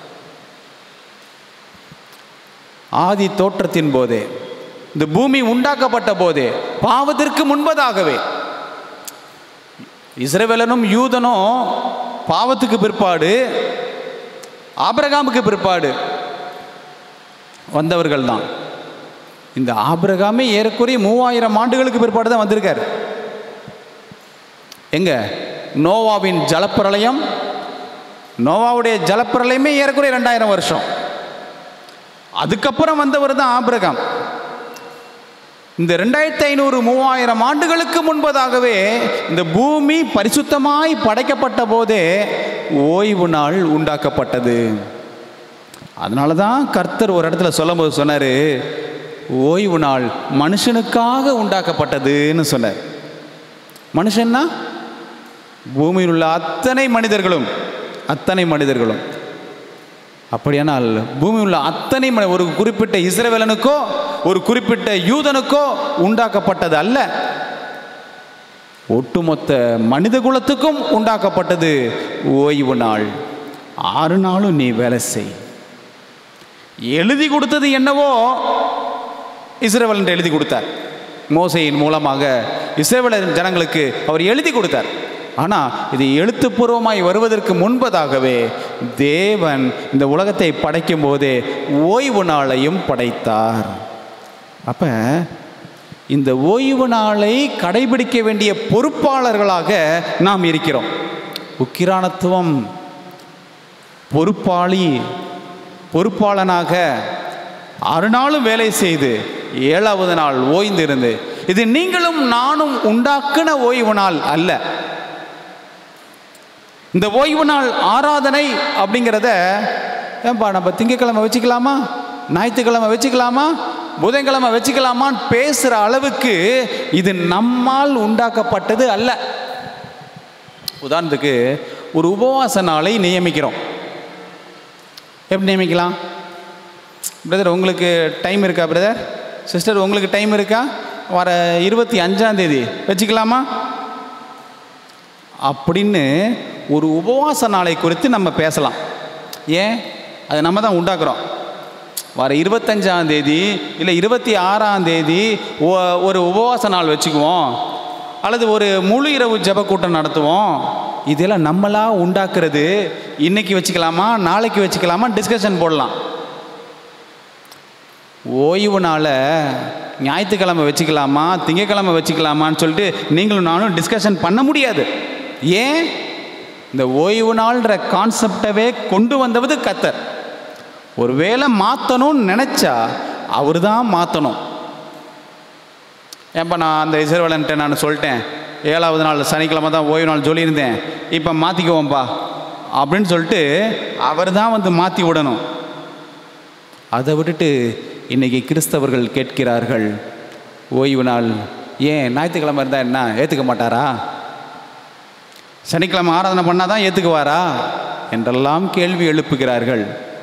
ஆதி தோற்றத்தின் போதே இந்த பூமி உண்டாக்கப்பட்ட போதே பாவத்திற்கு முன்பதாகவே இஸ்ரவேலனும் யூதனும் பாவத்துக்கு பிற்பாடு ஆபிரகாமுக்கு பிற்பாடு வந்தவர்கள் தான் இந்த ஆபிரகாமே ஏறக்குறைய மூவாயிரம் ஆண்டுகளுக்கு பிற்பாடு தான் வந்திருக்காரு எங்க நோவாவின் ஜலப்பிரளயம் நோவாவுடைய ஜலப்பிரளயமே ஏறக்குறைய ரெண்டாயிரம் வருஷம் அதுக்கப்புறம் வந்தவர் தான் ஆபிரகாம் இந்த ரெண்டாயிரத்தி ஐநூறு மூவாயிரம் ஆண்டுகளுக்கு முன்பதாகவே இந்த பூமி பரிசுத்தமாய் படைக்கப்பட்ட போதே ஓய்வு நாள் உண்டாக்கப்பட்டது அதனால தான் கர்த்தர் ஒரு இடத்துல சொல்லும்போது சொன்னார் ஓய்வு நாள் மனுஷனுக்காக உண்டாக்கப்பட்டதுன்னு சொன்னார் மனுஷன்னா பூமியில் உள்ள அத்தனை மனிதர்களும் அத்தனை மனிதர்களும் அப்படியானால் பூமி உள்ள அத்தனை மனி ஒரு குறிப்பிட்ட இஸ்ரவேலனுக்கோ ஒரு குறிப்பிட்ட யூதனுக்கோ உண்டாக்கப்பட்டது அல்ல ஒட்டுமொத்த மனித குலத்துக்கும் உண்டாக்கப்பட்டது ஓய்வு நாள் ஆறு நாளும் நீ வேலை செய் எழுதி கொடுத்தது என்னவோ இஸ்ரேவல் என்று எழுதி கொடுத்தார் மோசையின் மூலமாக இஸ்ரேவேலர் ஜனங்களுக்கு அவர் எழுதி கொடுத்தார் ஆனால் இது எழுத்துப்பூர்வமாய் வருவதற்கு முன்பதாகவே தேவன் இந்த உலகத்தை படைக்கும் போதே ஓய்வு நாளையும் படைத்தார் அப்போ இந்த ஓய்வு நாளை கடைபிடிக்க வேண்டிய பொறுப்பாளர்களாக நாம் இருக்கிறோம் உக்கிரானத்துவம் பொறுப்பாளி பொறுப்பாளனாக ஆறு நாளும் வேலை செய்து ஏழாவது நாள் ஓய்ந்திருந்து இது நீங்களும் நானும் உண்டாக்கின ஓய்வு நாள் அல்ல இந்த ஓய்வு நாள் ஆராதனை அப்படிங்கிறத ஏன்பா நம்ம திங்கக்கிழமை வச்சுக்கலாமா ஞாயிற்றுக்கிழமை வச்சுக்கலாமா புதன்கிழமை வச்சுக்கலாமான்னு பேசுகிற அளவுக்கு இது நம்மால் உண்டாக்கப்பட்டது அல்ல உதாரணத்துக்கு ஒரு உபவாச நாளை நியமிக்கிறோம் எப்படி நியமிக்கலாம் பிரதர் உங்களுக்கு டைம் இருக்கா பிரதர் சிஸ்டர் உங்களுக்கு டைம் இருக்கா வர இருபத்தி அஞ்சாம் தேதி வச்சுக்கலாமா அப்படின்னு ஒரு உபவாச நாளை குறித்து நம்ம பேசலாம் ஏன் அது நம்ம தான் உண்டாக்குறோம் வர இருபத்தஞ்சாம் தேதி இல்லை இருபத்தி ஆறாம் தேதி ஒ- ஒரு உபவாச நாள் வச்சுக்குவோம் அல்லது ஒரு முழு இரவு ஜெப கூட்டம் நடத்துவோம் இதெல்லாம் நம்மளா உண்டாக்குறது இன்னைக்கு வச்சுக்கலாமா நாளைக்கு வச்சுக்கலாமா டிஸ்கஷன் போடலாம் ஓய்வு நாளை ஞாயிற்றுக்கிழமை வச்சுக்கலாமா திங்கக்கிழமை வச்சுக்கலாமான்னு சொல்லிட்டு நீங்களும் நானும் டிஸ்கஷன் பண்ண முடியாது ஏன் இந்த ஓய்வு நாள்ன்ற கான்செப்டவே கொண்டு வந்தவது கத்தர் ஒருவேளை மாற்றணும்னு நினச்சா அவர் தான் மாற்றணும் ஏன்பா நான் அந்த இசைவலன்ட்ட நான் சொல்லிட்டேன் ஏழாவது நாள் சனிக்கிழமை தான் ஓய்வு நாள் சொல்லியிருந்தேன் இப்போ மாற்றிக்குவோம்ப்பா அப்படின்னு சொல்லிட்டு அவர் தான் வந்து மாற்றி விடணும் அதை விட்டுட்டு இன்னைக்கு கிறிஸ்தவர்கள் கேட்கிறார்கள் ஓய்வு நாள் ஏன் ஞாயிற்றுக்கிழமை இருந்தால் என்ன ஏற்றுக்க மாட்டாரா சனிக்கிழமை ஆராதனை பண்ணால் தான் ஏற்றுக்குவாரா என்றெல்லாம் கேள்வி எழுப்புகிறார்கள்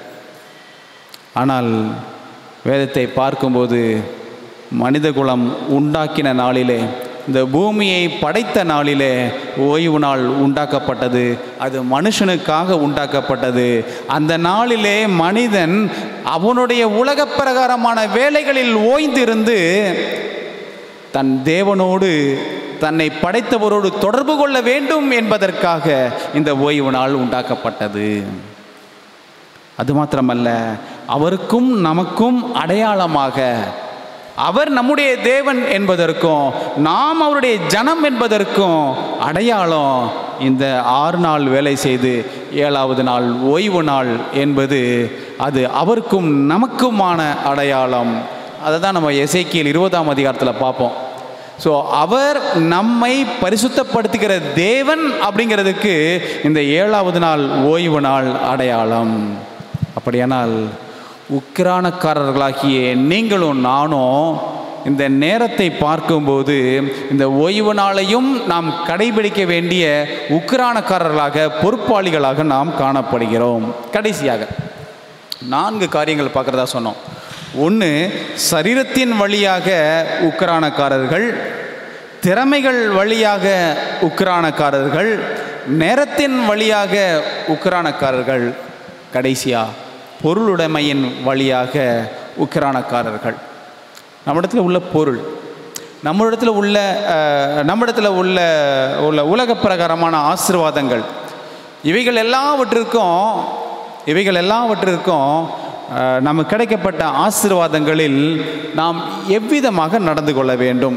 ஆனால் வேதத்தை பார்க்கும்போது மனிதகுலம் உண்டாக்கின நாளிலே இந்த பூமியை படைத்த நாளிலே ஓய்வு நாள் உண்டாக்கப்பட்டது அது மனுஷனுக்காக உண்டாக்கப்பட்டது அந்த நாளிலே மனிதன் அவனுடைய உலகப் பிரகாரமான வேலைகளில் ஓய்ந்திருந்து தன் தேவனோடு தன்னை படைத்தவரோடு தொடர்பு கொள்ள வேண்டும் என்பதற்காக இந்த ஓய்வு நாள் உண்டாக்கப்பட்டது அது மாத்திரமல்ல அவருக்கும் நமக்கும் அடையாளமாக அவர் நம்முடைய தேவன் என்பதற்கும் நாம் அவருடைய ஜனம் என்பதற்கும் அடையாளம் இந்த ஆறு நாள் வேலை செய்து ஏழாவது நாள் ஓய்வு நாள் என்பது அது அவருக்கும் நமக்குமான அடையாளம் அதை தான் நம்ம எசேக்கியல் இருபதாம் அதிகாரத்தில் பார்ப்போம் ஸோ அவர் நம்மை பரிசுத்தப்படுத்துகிற தேவன் அப்படிங்கிறதுக்கு இந்த ஏழாவது நாள் ஓய்வு நாள் அடையாளம் அப்படியானால் உக்கிரானக்காரர்களாகிய நீங்களும் நானும் இந்த நேரத்தை பார்க்கும்போது இந்த ஓய்வு நாளையும் நாம் கடைபிடிக்க வேண்டிய உக்கிரானக்காரர்களாக பொறுப்பாளிகளாக நாம் காணப்படுகிறோம் கடைசியாக நான்கு காரியங்கள் பார்க்குறதா சொன்னோம் ஒன்று சரீரத்தின் வழியாக உக்கிரானக்காரர்கள் திறமைகள் வழியாக உக்கிரானக்காரர்கள் நேரத்தின் வழியாக உக்கிரானக்காரர்கள் கடைசியா பொருளுடைமையின் வழியாக உக்கிரானக்காரர்கள் நம்மிடத்தில் உள்ள பொருள் நம்மிடத்தில் உள்ள அஹ், நம்மிடத்தில் உள்ள உள்ள உலக பிரகாரமான ஆசீர்வாதங்கள் இவைகள் எல்லாவற்றிற்கும் இவைகள் எல்லாவற்றிற்கும் அஹ், நமக்கு கிடைக்கப்பட்ட ஆசீர்வாதங்களில் நாம் எவ்விதமாக நடந்து கொள்ள வேண்டும்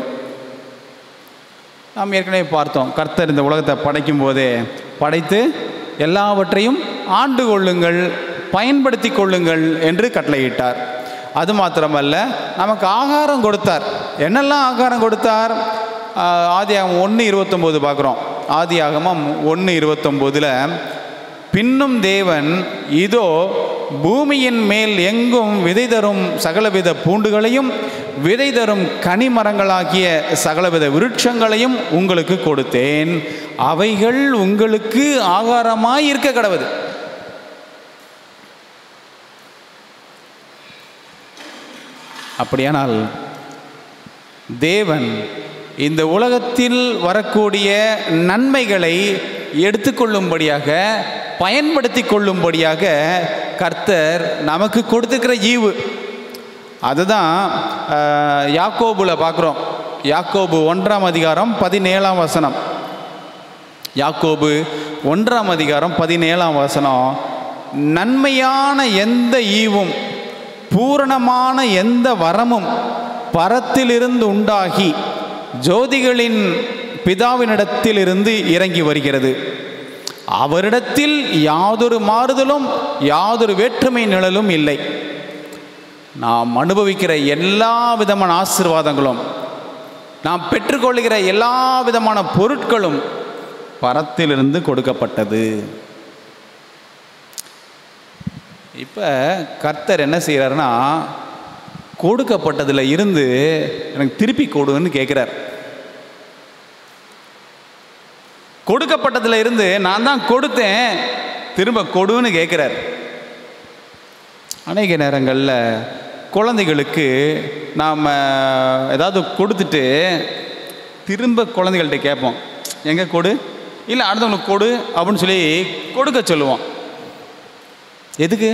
நாம் ஏற்கனவே பார்த்தோம் கர்த்தர் இந்த உலகத்தை படைக்கும் போதே படைத்து எல்லாவற்றையும் ஆண்டு கொள்ளுங்கள் பயன்படுத்தி கொள்ளுங்கள் என்று கட்டளையிட்டார் அது மாத்திரமல்ல நமக்கு ஆகாரம் கொடுத்தார் என்னெல்லாம் ஆகாரம் கொடுத்தார் ஆஹ் ஆதியாகமம் ஒன்று இருபத்தொம்போது பார்க்குறோம் ஆதியாகமம் ஒன்று இருபத்தொம்போதில் பின்னும் தேவன் இதோ பூமியின் மேல் எங்கும் விதை தரும் சகலவித பூண்டுகளையும் விதை தரும் கனிமரங்களாகிய சகலவித விருட்சங்களையும் உங்களுக்கு கொடுத்தேன் அவைகள் உங்களுக்கு ஆகாரமாய் இருக்க கடவுது அப்படியானால் தேவன் இந்த உலகத்தில் வரக்கூடிய நன்மைகளை எடுத்துக்கொள்ளும்படியாக பயன்படுத்தி கொள்ளும்படியாக கர்த்தர் நமக்கு கொடுத்துக்கிற ஈவு அதுதான் ஆஹ், யாக்கோபுல பார்க்குறோம் யாக்கோபு ஒன்றாம் அதிகாரம் பதினேழாம் வசனம் யாக்கோபு ஒன்றாம் அதிகாரம் பதினேழாம் வசனம் நன்மையான எந்த ஈவும் பூரணமான எந்த வரமும் பரத்திலிருந்து உண்டாகி ஜோதிகளின் பிதாவினிடத்திலிருந்து இறங்கி வருகிறது அவரிடத்தில் யாதொரு மாறுதலும் யாதொரு வேற்றுமை நிழலும் இல்லை நாம் அனுபவிக்கிற எல்லா விதமான ஆசீர்வாதங்களும் நாம் பெற்றுக்கொள்கிற எல்லா விதமான பொருட்களும் பரத்திலிருந்து கொடுக்கப்பட்டது இப்போ கர்த்தர் என்ன செய்கிறாருன்னா கொடுக்கப்பட்டதில் இருந்து எனக்கு திருப்பி கொடுன்னு கேட்குறார் கொடுக்கப்பட்டதில் இருந்து நான் தான் கொடுத்தேன் திரும்ப கொடுன்னு கேட்குறார் அநேக நேரங்களில் குழந்தைகளுக்கு நாம் ஏதாவது கொடுத்துட்டு திரும்ப குழந்தைகள்கிட்ட கேட்போம் எங்கே கொடு இல்லை அடுத்தவங்களுக்கு கொடு அப்படின்னு சொல்லி கொடுக்க சொல்லுவோம் எதுக்கு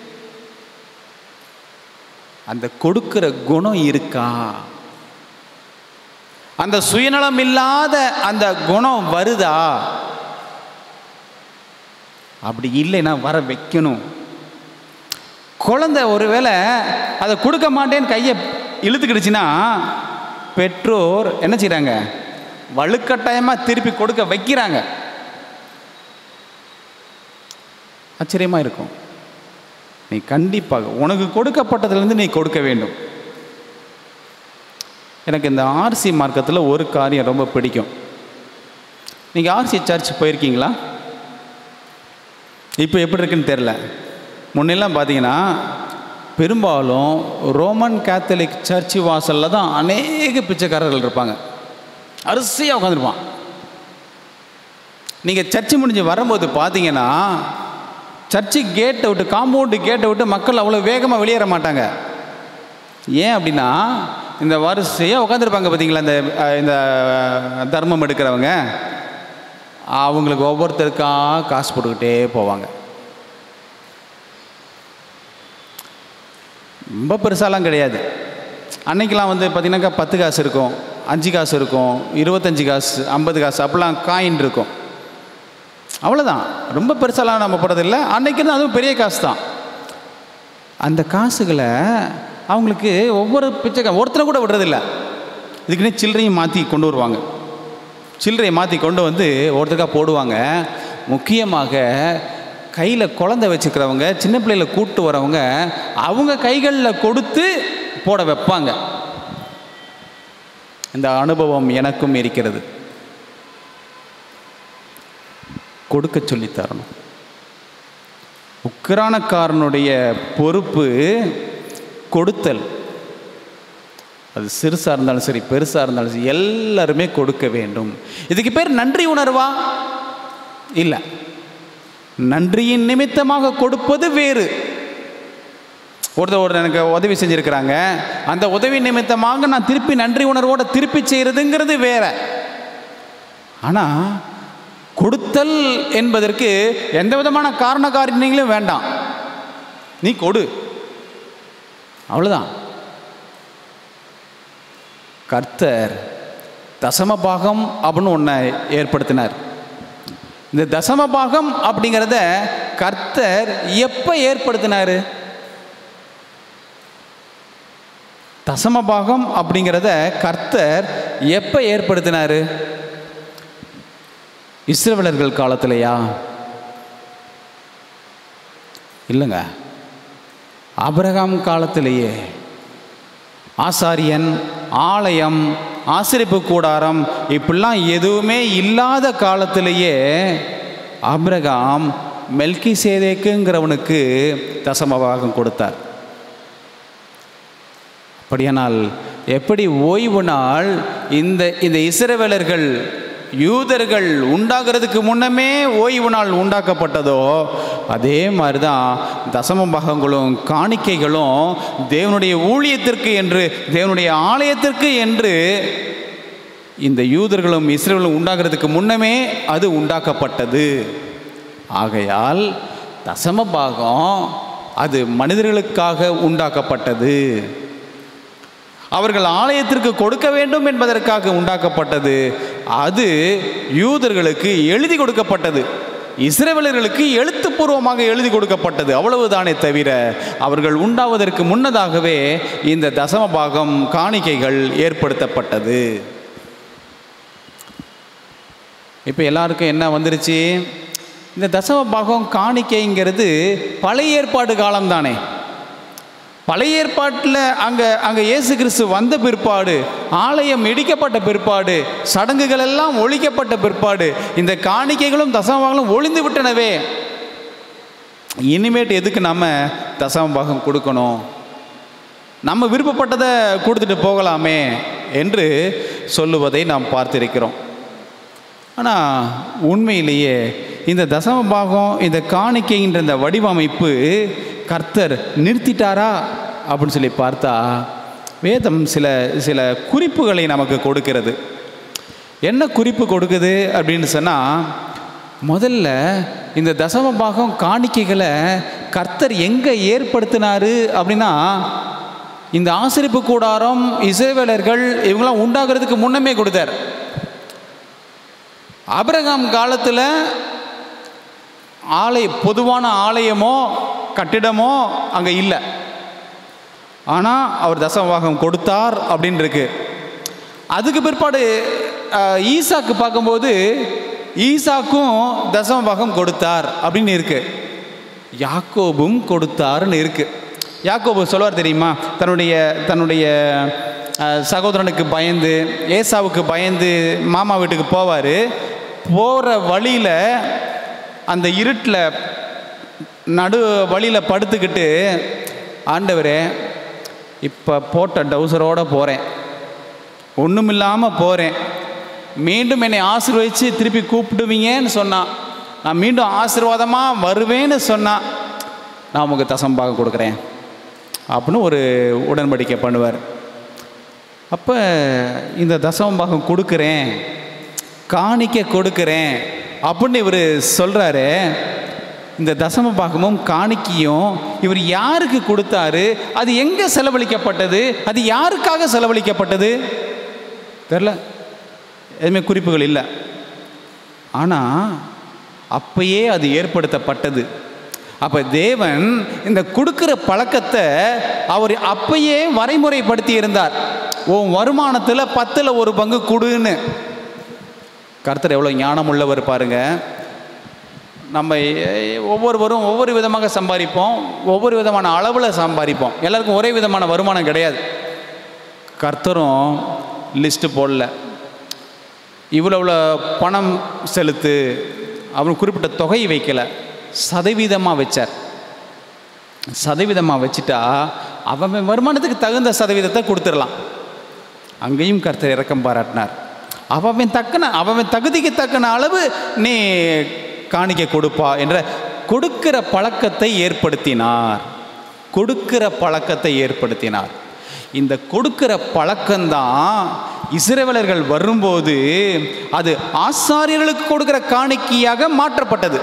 அந்த கொடுக்கிற குணம் இருக்கா அந்த சுயநலம் இல்லாத அந்த குணம் வருதா அப்படி இல்லைன்னா வர வைக்கணும் குழந்தை ஒருவேளை அதை கொடுக்க மாட்டேன்னு கையை இழுத்துக்கிடுச்சுன்னா பெற்றோர் என்ன செய்கிறாங்க வலுக்கட்டாயமாக திருப்பி கொடுக்க வைக்கிறாங்க ஆச்சரியமாக இருக்கும் நீ கண்டிப்பாக உனக்கு கொடுக்கப்பட்டதுலேருந்து நீ கொடுக்க வேண்டும் எனக்கு இந்த ஆர்சி மார்க்கத்தில் ஒரு காரியம் ரொம்ப பிடிக்கும் நீங்கள் ஆர்சி சர்ச் போயிருக்கீங்களா இப்போ எப்படி இருக்குன்னு தெரில முன்னெல்லாம் பார்த்தீங்கன்னா பெரும்பாலும் ரோமன் கேத்தலிக் சர்ச் வாசலில் தான் அநேக பிச்சைக்காரர்கள் இருப்பாங்க அரிசியாக உட்காந்துருப்பான் நீங்கள் சர்ச்சு முடிஞ்சு வரும்போது பார்த்தீங்கன்னா சர்ச்சு கேட்டை விட்டு காம்பவுண்டு கேட்டை விட்டு மக்கள் அவ்வளோ வேகமாக வெளியேற மாட்டாங்க ஏன் அப்படின்னா இந்த வரிசையாக உட்காந்துருப்பாங்க பார்த்தீங்களா இந்த அஹ், இந்த அஹ், தர்மம் எடுக்கிறவங்க அவங்களுக்கு ஒவ்வொருத்தருக்கா காசு போட்டுக்கிட்டே போவாங்க ரொம்ப பெருசாலாம் கிடையாது அன்னைக்கெலாம் வந்து பார்த்திங்கனாக்கா பத்து காசு இருக்கும் அஞ்சு காசு இருக்கும் இருபத்தஞ்சி காசு ஐம்பது காசு அப்படிலாம் காயின் இருக்கும் அவ்வளோதான் ரொம்ப பெருசாலாம் நம்ம போடுறதில்ல அன்னைக்கு தான் அதுவும் பெரிய காசு தான் அந்த காசுகளை அவங்களுக்கு ஒவ்வொரு பிச்சைக்கா ஒருத்தரை கூட விடுறதில்ல இதுக்குன்னே சில்லறையும் மாற்றி கொண்டு வருவாங்க சில்லறையை மாற்றி கொண்டு வந்து ஒருத்தருக்கா போடுவாங்க முக்கியமாக கையில் குழந்தை வச்சுக்கிறவங்க சின்ன பிள்ளைகளை கூட்டு வரவங்க அவங்க கைகளில் கொடுத்து போட வைப்பாங்க இந்த அனுபவம் எனக்கும் இருக்கிறது கொடுக்க சொல்லித் தரணும் உக்கிரானக்காரனுடைய பொறுப்பு கொடுத்தல் அது சிறுசாக இருந்தாலும் சரி பெருசாக இருந்தாலும் சரி எல்லாருமே கொடுக்க வேண்டும் இதுக்கு பேர் நன்றி உணர்வா இல்லை நன்றியின் நிமித்தமாக கொடுப்பது வேறு ஒருத்தர் ஒரு எனக்கு உதவி செஞ்சுருக்கிறாங்க அந்த உதவி நிமித்தமாக நான் திருப்பி நன்றி உணர்வோட திருப்பி செய்கிறதுங்கிறது வேற ஆனால் கொடுத்தல் என்பதற்கு எந்த விதமான காரண காரியங்களும் வேண்டாம் நீ கொடு அவ்வளோதான் கர்த்தர் தசமபாகம் அப்படின்னு ஒன்றை ஏற்படுத்தினார் இந்த தசமபாகம் அப்படிங்கிறத கர்த்தர் எப்போ ஏற்படுத்தினார் தசமபாகம் அப்படிங்கிறத கர்த்தர் எப்போ ஏற்படுத்தினார் இஸ்ரவேலர்கள் காலத்திலையா இல்லைங்க ஆபிரகாம் காலத்திலேயே ஆசாரியன் ஆலயம் ஆசிரிப்பு கூடாரம் இப்படிலாம் எதுவுமே இல்லாத காலத்திலேயே ஆபிரகாம் மெல்கி சேதேக்குங்கிறவனுக்கு தசமபாகம் கொடுத்தார் அப்படியானால் எப்படி ஓய்வு நாள் இந்த இந்த இஸ்ரவேலர்கள் யூதர்கள் உண்டாகிறதுக்கு முன்னமே ஓய்வு நாள் உண்டாக்கப்பட்டதோ அதே மாதிரி தான் தசம பாகங்களும் காணிக்கைகளும் தேவனுடைய ஊழியத்திற்கு என்று தேவனுடைய ஆலயத்திற்கு என்று இந்த யூதர்களும் இஸ்ரேலும் உண்டாகிறதுக்கு முன்னமே அது உண்டாக்கப்பட்டது ஆகையால் தசம பாகம் அது மனிதர்களுக்காக உண்டாக்கப்பட்டது அவர்கள் ஆலயத்திற்கு கொடுக்க வேண்டும் என்பதற்காக உண்டாக்கப்பட்டது அது யூதர்களுக்கு எழுதி கொடுக்கப்பட்டது இஸ்ரேலர்களுக்கு எழுத்துப்பூர்வமாக எழுதி கொடுக்கப்பட்டது அவ்வளவுதானே தவிர அவர்கள் உண்டாவதற்கு முன்னதாகவே இந்த தசம பாகம் காணிக்கைகள் ஏற்படுத்தப்பட்டது இப்போ எல்லாருக்கும் என்ன வந்துருச்சு இந்த தசம பாகம் காணிக்கைங்கிறது பழைய ஏற்பாடு காலம்தானே பழைய ஏற்பாட்டில் அங்கே அங்கே இயேசு கிறிஸ்து வந்த பிற்பாடு ஆலயம் இடிக்கப்பட்ட பிற்பாடு சடங்குகள் எல்லாம் ஒழிக்கப்பட்ட பிற்பாடு இந்த காணிக்கைகளும் தசமபாகங்களும் ஒளிந்து விட்டனவே இனிமேட்டு எதுக்கு நம்ம தசமபாகம் கொடுக்கணும் நம்ம விருப்பப்பட்டதை கொடுத்துட்டு போகலாமே என்று சொல்லுவதை நாம் பார்த்திருக்கிறோம் ஆனால் உண்மையிலேயே இந்த தசம பாகம் இந்த காணிக்கைன்ற இந்த வடிவமைப்பு கர்த்தர் நிறுத்திட்டாரா அப்படின்னு சொல்லி பார்த்தா வேதம் சில சில குறிப்புகளை நமக்கு கொடுக்கிறது என்ன குறிப்பு கொடுக்குது அப்படின்னு சொன்னால் முதல்ல இந்த தசம பாகம் காணிக்கைகளை கர்த்தர் எங்கே ஏற்படுத்தினாரு அப்படின்னா இந்த ஆசிரிப்பு கூடாரம் இசைவேலர்கள் இவங்களாம் உண்டாகிறதுக்கு முன்னமே கொடுத்தார் ஆபிரகாம் காலத்தில் ஆலய பொதுவான ஆலயமோ கட்டிடமோ அங்கே இல்லை ஆனால் அவர் தசமபாகம் கொடுத்தார் அப்படின்னு இருக்கு அதுக்கு பிற்பாடு அஹ், ஈசாக்கு பார்க்கும்போது ஈசாக்கும் தசமபாகம் கொடுத்தார் அப்படின்னு இருக்கு யாக்கோபும் கொடுத்தாருன்னு இருக்கு யாக்கோபு சொல்லுவார் தெரியுமா தன்னுடைய தன்னுடைய அஹ், சகோதரனுக்கு பயந்து ஏசாவுக்கு பயந்து மாமா வீட்டுக்கு போவார் போகிற வழியில் அந்த இருட்டில் நடு வழியில் படுத்துக்கிட்டு ஆண்டவரே இப்போ போட்ட டவுசரோடு போகிறேன் ஒன்றுமில்லாமல் போகிறேன் மீண்டும் என்னை ஆசீர்வதித்து திருப்பி கூப்பிடுவீங்கன்னு சொன்னான் நான் மீண்டும் ஆசீர்வாதமாக வருவேன்னு சொன்னான் நான் உங்களுக்கு தசம்பாக கொடுக்குறேன் அப்படின்னு ஒரு உடன்படிக்கை பண்ணுவார் அப்போ இந்த தசமபாகம் கொடுக்குறேன் காணிக்க கொடுக்குறேன் அப்படின்னு இவர் சொல்கிறாரு இந்த தசம பாகமும் காணிக்கையும் இவர் யாருக்கு கொடுத்தாரு அது எங்கே செலவழிக்கப்பட்டது அது யாருக்காக செலவழிக்கப்பட்டது தெரில எதுவுமே குறிப்புகள் இல்லை ஆனால் அப்பயே அது ஏற்படுத்தப்பட்டது அப்போ தேவன் இந்த கொடுக்கிற பழக்கத்தை அவர் அப்பயே வரைமுறைப்படுத்தி இருந்தார் உன் வருமானத்தில் பத்தில் ஒரு பங்கு கொடுன்னு கர்த்தர் எவ்வளோ ஞானம் உள்ளவர் பாருங்க நம்ம எ- ஒவ்வொருவரும் ஒவ்வொரு விதமாக சம்பாதிப்போம் ஒவ்வொரு விதமான அளவில் சம்பாதிப்போம் எல்லாருக்கும் ஒரே விதமான வருமானம் கிடையாது கர்த்தரும் லிஸ்ட்டு போடல இவ்வளோ இவ்வளோ பணம் செலுத்து அவன் குறிப்பிட்ட தொகை வைக்கல சதவீதமாக வச்சார் சதவீதமாக வச்சுட்டா அவன் வருமானத்துக்கு தகுந்த சதவீதத்தை கொடுத்துடலாம் அங்கேயும் கர்த்தர் இறக்கம் பாராட்டினார் அவன் தக்கன அவன் தகுதிக்கு தக்கன அளவு நீ காணிக்க கொடுப்பா என்ற கொடுக்கிற பழக்கத்தை ஏற்படுத்தினார் கொடுக்கிற பழக்கத்தை ஏற்படுத்தினார் இந்த கொடுக்கிற பழக்கம்தான் இஸ்ரவேலர்கள் வரும்போது அது ஆசாரியர்களுக்கு கொடுக்கிற காணிக்கையாக மாற்றப்பட்டது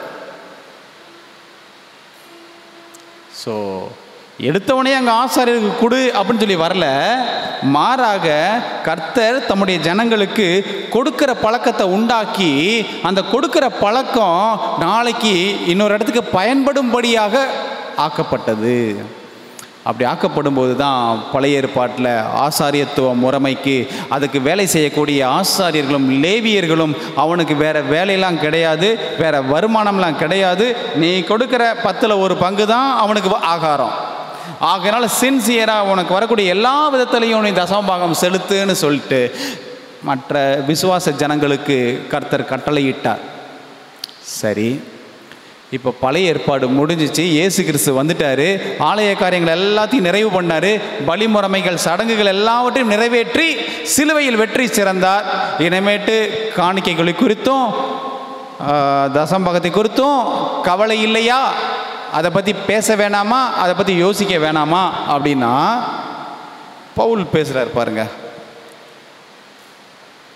ஸோ எடுத்தவனே அங்கே ஆசாரியருக்கு கொடு அப்படின்னு சொல்லி வரல மாறாக கர்த்தர் தம்முடைய ஜனங்களுக்கு கொடுக்கிற பழக்கத்தை உண்டாக்கி அந்த கொடுக்கிற பழக்கம் நாளைக்கு இன்னொரு இடத்துக்கு பயன்படும்படியாக ஆக்கப்பட்டது அப்படி ஆக்கப்படும் போது தான் பழைய ஏற்பாட்டில் ஆசாரியத்துவ முறைமைக்கு அதுக்கு வேலை செய்யக்கூடிய ஆசாரியர்களும் லேவியர்களும் அவனுக்கு வேற வேலையெல்லாம் கிடையாது வேற வருமானம்லாம் கிடையாது நீ கொடுக்கிற பத்தில் ஒரு பங்கு தான் அவனுக்கு வ- ஆகாரம் ஆகையினால சின்சியராக உனக்கு வரக்கூடிய எல்லா விதத்துலையும் நீ தசமபாகம் செலுத்துன்னு சொல்லிட்டு மற்ற விசுவாச ஜனங்களுக்கு கர்த்தர் கட்டளையிட்டார் சரி இப்போ பழைய ஏற்பாடு முடிஞ்சிச்சு இயேசு கிறிஸ்து வந்துட்டாரு ஆலய காரியங்கள் எல்லாத்தையும் நிறைவு பண்ணாரு பலிமுறைமைகள் சடங்குகள் எல்லாவற்றையும் நிறைவேற்றி சிலுவையில் வெற்றி சிறந்தார் இனிமேட்டு காணிக்கைகளை குறித்தும் ஆஹ், தசம்பகத்தை குறித்தும் கவலை இல்லையா அதை பற்றி பேச வேணாமா அதை பற்றி யோசிக்க வேணாமா அப்படின்னா பவுல் பேசுகிறார் பாருங்க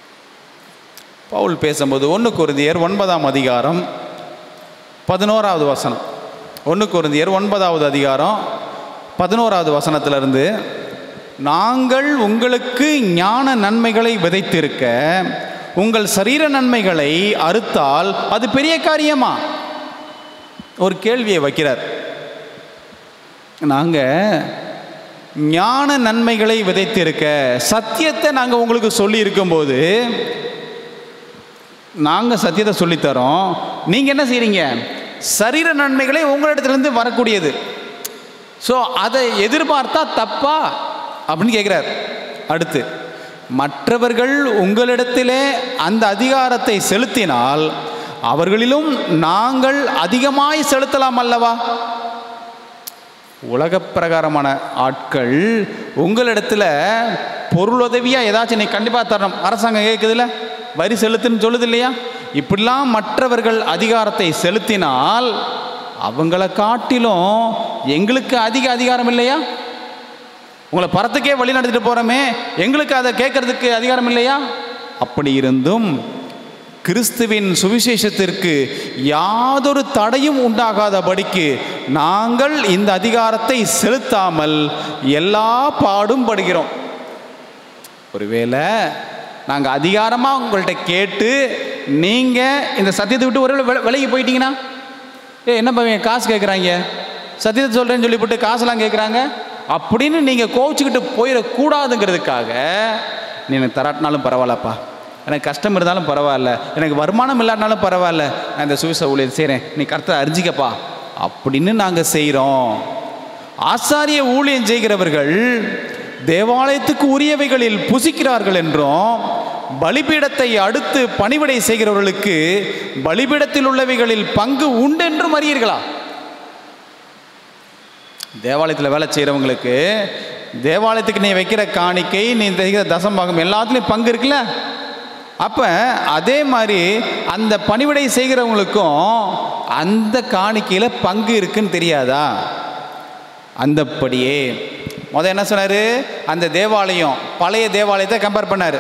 பவுல் பேசும்போது ஒன்று குருந்தியர் ஒன்பதாம் அதிகாரம் பதினோராவது வசனம் ஒன்று குருந்தியர் ஒன்பதாவது அதிகாரம் பதினோராவது வசனத்திலிருந்து நாங்கள் உங்களுக்கு ஞான நன்மைகளை விதைத்திருக்க உங்கள் சரீர நன்மைகளை அறுத்தால் அது பெரிய காரியமா ஒரு கேள்வியை வைக்கிறார் நாங்கள் ஞான நன்மைகளை விதைத்திருக்க சத்தியத்தை நாங்கள் உங்களுக்கு சொல்லி இருக்கும்போது நாங்கள் சத்தியத்தை சொல்லித்தரோம் நீங்கள் என்ன செய்கிறீங்க சரீர நன்மைகளை உங்களிடத்துலேருந்து வரக்கூடியது ஸோ அதை எதிர்பார்த்தா தப்பா அப்படின்னு கேட்குறார் அடுத்து மற்றவர்கள் உங்களிடத்திலே அந்த அதிகாரத்தை செலுத்தினால் அவர்களிலும் நாங்கள் அதிகமாய் செலுத்தலாம் அல்லவா உலகப் பிரகாரமான ஆட்கள் உங்களிடத்துல பொருளுதவியாக ஏதாச்சும் நீ கண்டிப்பாக தரணும் அரசாங்கம் கேட்குதுல்ல வரி செலுத்துன்னு சொல்லுது இல்லையா இப்படிலாம் மற்றவர்கள் அதிகாரத்தை செலுத்தினால் அவங்கள காட்டிலும் எங்களுக்கு அதிக அதிகாரம் இல்லையா உங்களை பரத்துக்கே வழி நடத்திட்டு போகிறோமே எங்களுக்கு அதை கேட்கறதுக்கு அதிகாரம் இல்லையா அப்படி இருந்தும் கிறிஸ்துவின் சுவிசேஷத்திற்கு யாதொரு தடையும் உண்டாகாதபடிக்கு நாங்கள் இந்த அதிகாரத்தை செலுத்தாமல் எல்லா பாடும் படுகிறோம் ஒருவேளை நாங்கள் அதிகாரமாக உங்கள்கிட்ட கேட்டு நீங்கள் இந்த சத்தியத்தை விட்டு ஒரு வேளை விலகி போயிட்டீங்கன்னா ஏ என்ன பையன் காசு கேட்குறாங்க சத்தியத்தை சொல்கிறேன்னு சொல்லிவிட்டு காசெல்லாம் கேட்குறாங்க அப்படின்னு நீங்கள் கோவிச்சுக்கிட்டு போயிடக்கூடாதுங்கிறதுக்காக நீ எனக்கு தராட்டினாலும் பரவாயில்லப்பா எனக்கு கஷ்டம் இருந்தாலும் பரவாயில்ல எனக்கு வருமானம் இல்லாட்டினாலும் பரவாயில்ல நான் இந்த சுவிச ஊழியர் செய்கிறேன் நீ கருத்தை அறிஞ்சிக்கப்பா அப்படின்னு நாங்கள் செய்கிறோம் ஆசாரிய ஊழியம் செய்கிறவர்கள் தேவாலயத்துக்கு உரியவைகளில் புசிக்கிறார்கள் என்றும் பலிபீடத்தை அடுத்து பணிவிடை செய்கிறவர்களுக்கு பலிபீடத்தில் உள்ளவைகளில் பங்கு உண்டென்றும் அறியீர்களா தேவாலயத்தில் வேலை செய்கிறவங்களுக்கு தேவாலயத்துக்கு நீ வைக்கிற காணிக்கை நீ செய்கிற தசம்பாகம் எல்லாத்துலேயும் பங்கு இருக்குல்ல அப்போ அதே மாதிரி அந்த பணிவிடை செய்கிறவங்களுக்கும் அந்த காணிக்கையில் பங்கு இருக்குன்னு தெரியாதா அந்தப்படியே முத என்ன சொன்னார் அந்த தேவாலயம் பழைய தேவாலயத்தை கம்பேர் பண்ணார்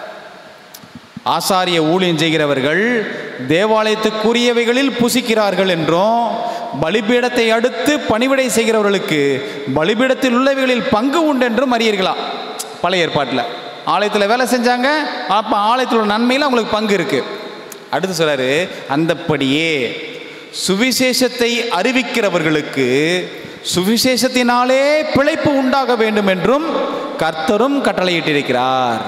ஆசாரிய ஊழியம் செய்கிறவர்கள் தேவாலயத்துக்குரியவைகளில் புசிக்கிறார்கள் என்றும் பலிபீடத்தை அடுத்து பணிவிடை செய்கிறவர்களுக்கு பலிபீடத்தில் உள்ளவைகளில் பங்கு உண்டு என்றும் அறியீர்களா பழைய ஏற்பாட்டில் ஆலயத்தில் வேலை செஞ்சாங்க அப்போ ஆலயத்தில் உள்ள நன்மையில் அவங்களுக்கு பங்கு இருக்குது அடுத்து சொல்றாரு அந்தப்படியே சுவிசேஷத்தை அறிவிக்கிறவர்களுக்கு சுவிசேஷத்தினாலே பிழைப்பு உண்டாக வேண்டும் என்றும் கர்த்தரும் கட்டளையிட்டிருக்கிறார்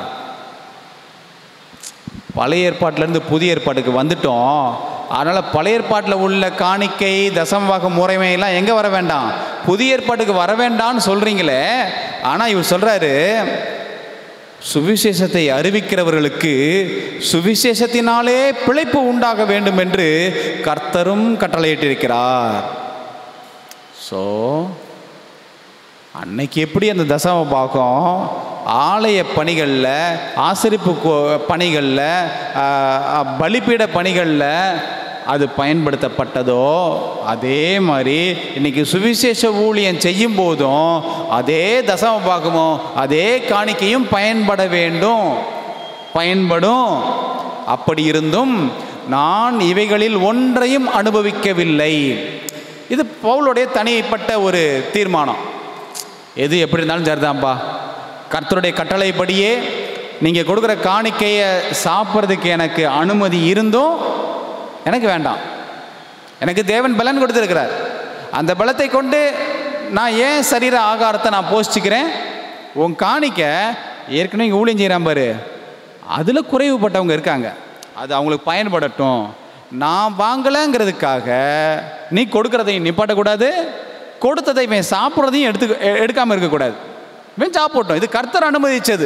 பழைய ஏற்பாட்டிலேருந்து புதிய ஏற்பாட்டுக்கு வந்துட்டோம் அதனால் பழைய ஏற்பாட்டில் உள்ள காணிக்கை தசமவாக முறைமையெல்லாம் எங்கே வர வேண்டாம் புதிய ஏற்பாட்டுக்கு வர வேண்டாம்னு சொல்கிறீங்களே ஆனால் இவர் சொல்கிறாரு சுவிசேஷத்தை அறிவிக்கிறவர்களுக்கு சுவிசேஷத்தினாலே பிழைப்பு உண்டாக வேண்டும் என்று கர்த்தரும் கட்டளையிட்டிருக்கிறார் ஸோ அன்னைக்கு எப்படி அந்த தசம பாகம் ஆலய பணிகளில் ஆசரிப்பு கோ- பணிகளில் ஆ, ஆ, பலிபீட பணிகளில் அது பயன்படுத்தப்பட்டதோ அதே மாதிரி இன்னைக்கு சுவிசேஷ ஊழியம் செய்யும் போதும் அதே தசம பாகமும் அதே காணிக்கையும் பயன்பட வேண்டும் பயன்படும் அப்படி இருந்தும் நான் இவைகளில் ஒன்றையும் அனுபவிக்கவில்லை இது பவுலுடைய தனிப்பட்ட ஒரு தீர்மானம் எது எப்படி இருந்தாலும் சரிதான்ப்பா கர்த்தருடைய கட்டளைப்படியே நீங்கள் கொடுக்குற காணிக்கையை சாப்பிட்றதுக்கு எனக்கு அனுமதி இருந்தும் எனக்கு வேண்டாம் எனக்கு தேவன் பலன் கொடுத்துருக்கிறார் அந்த பலத்தை கொண்டு நான் ஏன் சரீர ஆகாரத்தை நான் போஷிச்சுக்கிறேன் உன் காணிக்க ஏற்கனவே இங்கே ஊழியம் செய்கிறான் பாரு அதில் குறைவுபட்டவங்க இருக்காங்க அது அவங்களுக்கு பயன்படட்டும் நான் வாங்கலைங்கிறதுக்காக நீ கொடுக்கறதையும் நிப்பாட்டக்கூடாது கொடுத்ததை இவன் சாப்பிட்றதையும் எடுத்து எடுக்காமல் இருக்கக்கூடாது இவன் சாப்பிட்டோம் இது கர்த்தர் அனுமதிச்சது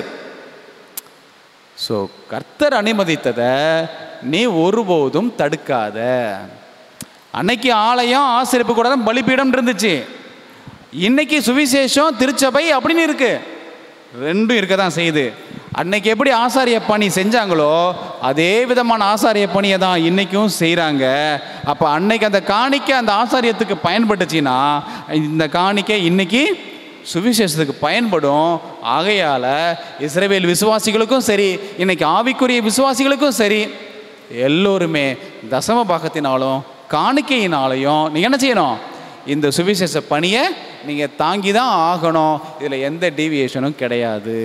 ஸோ கர்த்தர் அனுமதித்ததை நீ ஒருபோதும் தடுக்காத அன்னைக்கு ஆலயம் ஆசிரியப்பு கூட பலிபீடம் இருந்துச்சு இன்னைக்கு சுவிசேஷம் திருச்சபை அப்படின்னு இருக்கு ரெண்டும் இருக்க தான் செய்யுது அன்னைக்கு எப்படி ஆசாரிய பணி செஞ்சாங்களோ அதே விதமான ஆசாரிய பணியை தான் இன்னைக்கும் செய்கிறாங்க அப்போ அன்னைக்கு அந்த காணிக்கை அந்த ஆசாரியத்துக்கு பயன்பட்டுச்சுன்னா இந்த காணிக்கை இன்னைக்கு சுவிசேஷத்துக்கு பயன்படும் ஆகையால் இஸ்ரவேல் விசுவாசிகளுக்கும் சரி இன்னைக்கு ஆவிக்குரிய விசுவாசிகளுக்கும் சரி எல்லோருமே தசம பாகத்தினாலும் காணிக்கையினாலையும் நீங்கள் என்ன செய்யணும் இந்த சுவிசேஷ பணியை நீங்கள் தாங்கி தான் ஆகணும் இதில் எந்த டீவியேஷனும் கிடையாது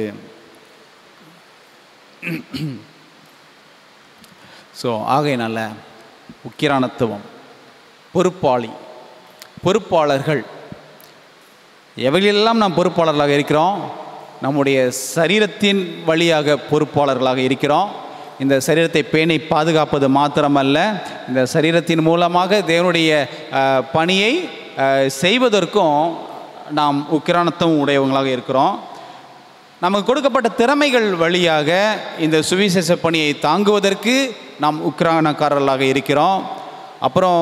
ஸோ ஆகையினால உக்கிரானத்துவம் பொறுப்பாளி பொறுப்பாளர்கள் எவைகளெல்லாம் நாம் பொறுப்பாளர்களாக இருக்கிறோம் நம்முடைய சரீரத்தின் வழியாக பொறுப்பாளர்களாக இருக்கிறோம் இந்த சரீரத்தை பேணி பாதுகாப்பது மாத்திரமல்ல இந்த சரீரத்தின் மூலமாக தேவனுடைய அஹ், பணியை அஹ், செய்வதற்கும் நாம் உக்கிரானத்துவம் உடையவங்களாக இருக்கிறோம் நமக்கு கொடுக்கப்பட்ட திறமைகள் வழியாக இந்த சுவிசேஷ பணியை தாங்குவதற்கு நாம் உக்ரானக்காரர்களாக இருக்கிறோம் அப்புறம்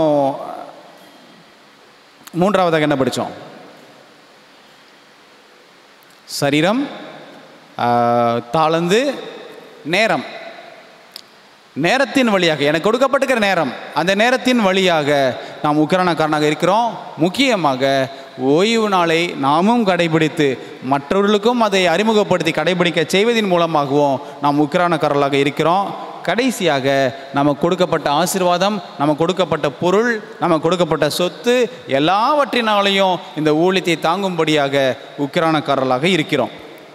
மூன்றாவதாக என்ன படித்தோம் சரீரம் ஆஹ், தாளந்து நேரம் நேரத்தின் வழியாக எனக்கு கொடுக்கப்பட்டிருக்கிற நேரம் அந்த நேரத்தின் வழியாக நாம் உக்கிரானக்காரனாக இருக்கிறோம் முக்கியமாக ஓய்வு நாளை நாமும் கடைபிடித்து மற்றவர்களுக்கும் அதை அறிமுகப்படுத்தி கடைபிடிக்க செய்வதன் மூலமாகவும் நாம் உக்கிரானக்காரர்களாக இருக்கிறோம் கடைசியாக நமக்கு கொடுக்கப்பட்ட ஆசீர்வாதம் நமக்கு கொடுக்கப்பட்ட பொருள் நமக்கு கொடுக்கப்பட்ட சொத்து எல்லாவற்றினாலையும் இந்த ஊழியத்தை தாங்கும்படியாக உக்கிரானக்காரர்களாக இருக்கிறோம்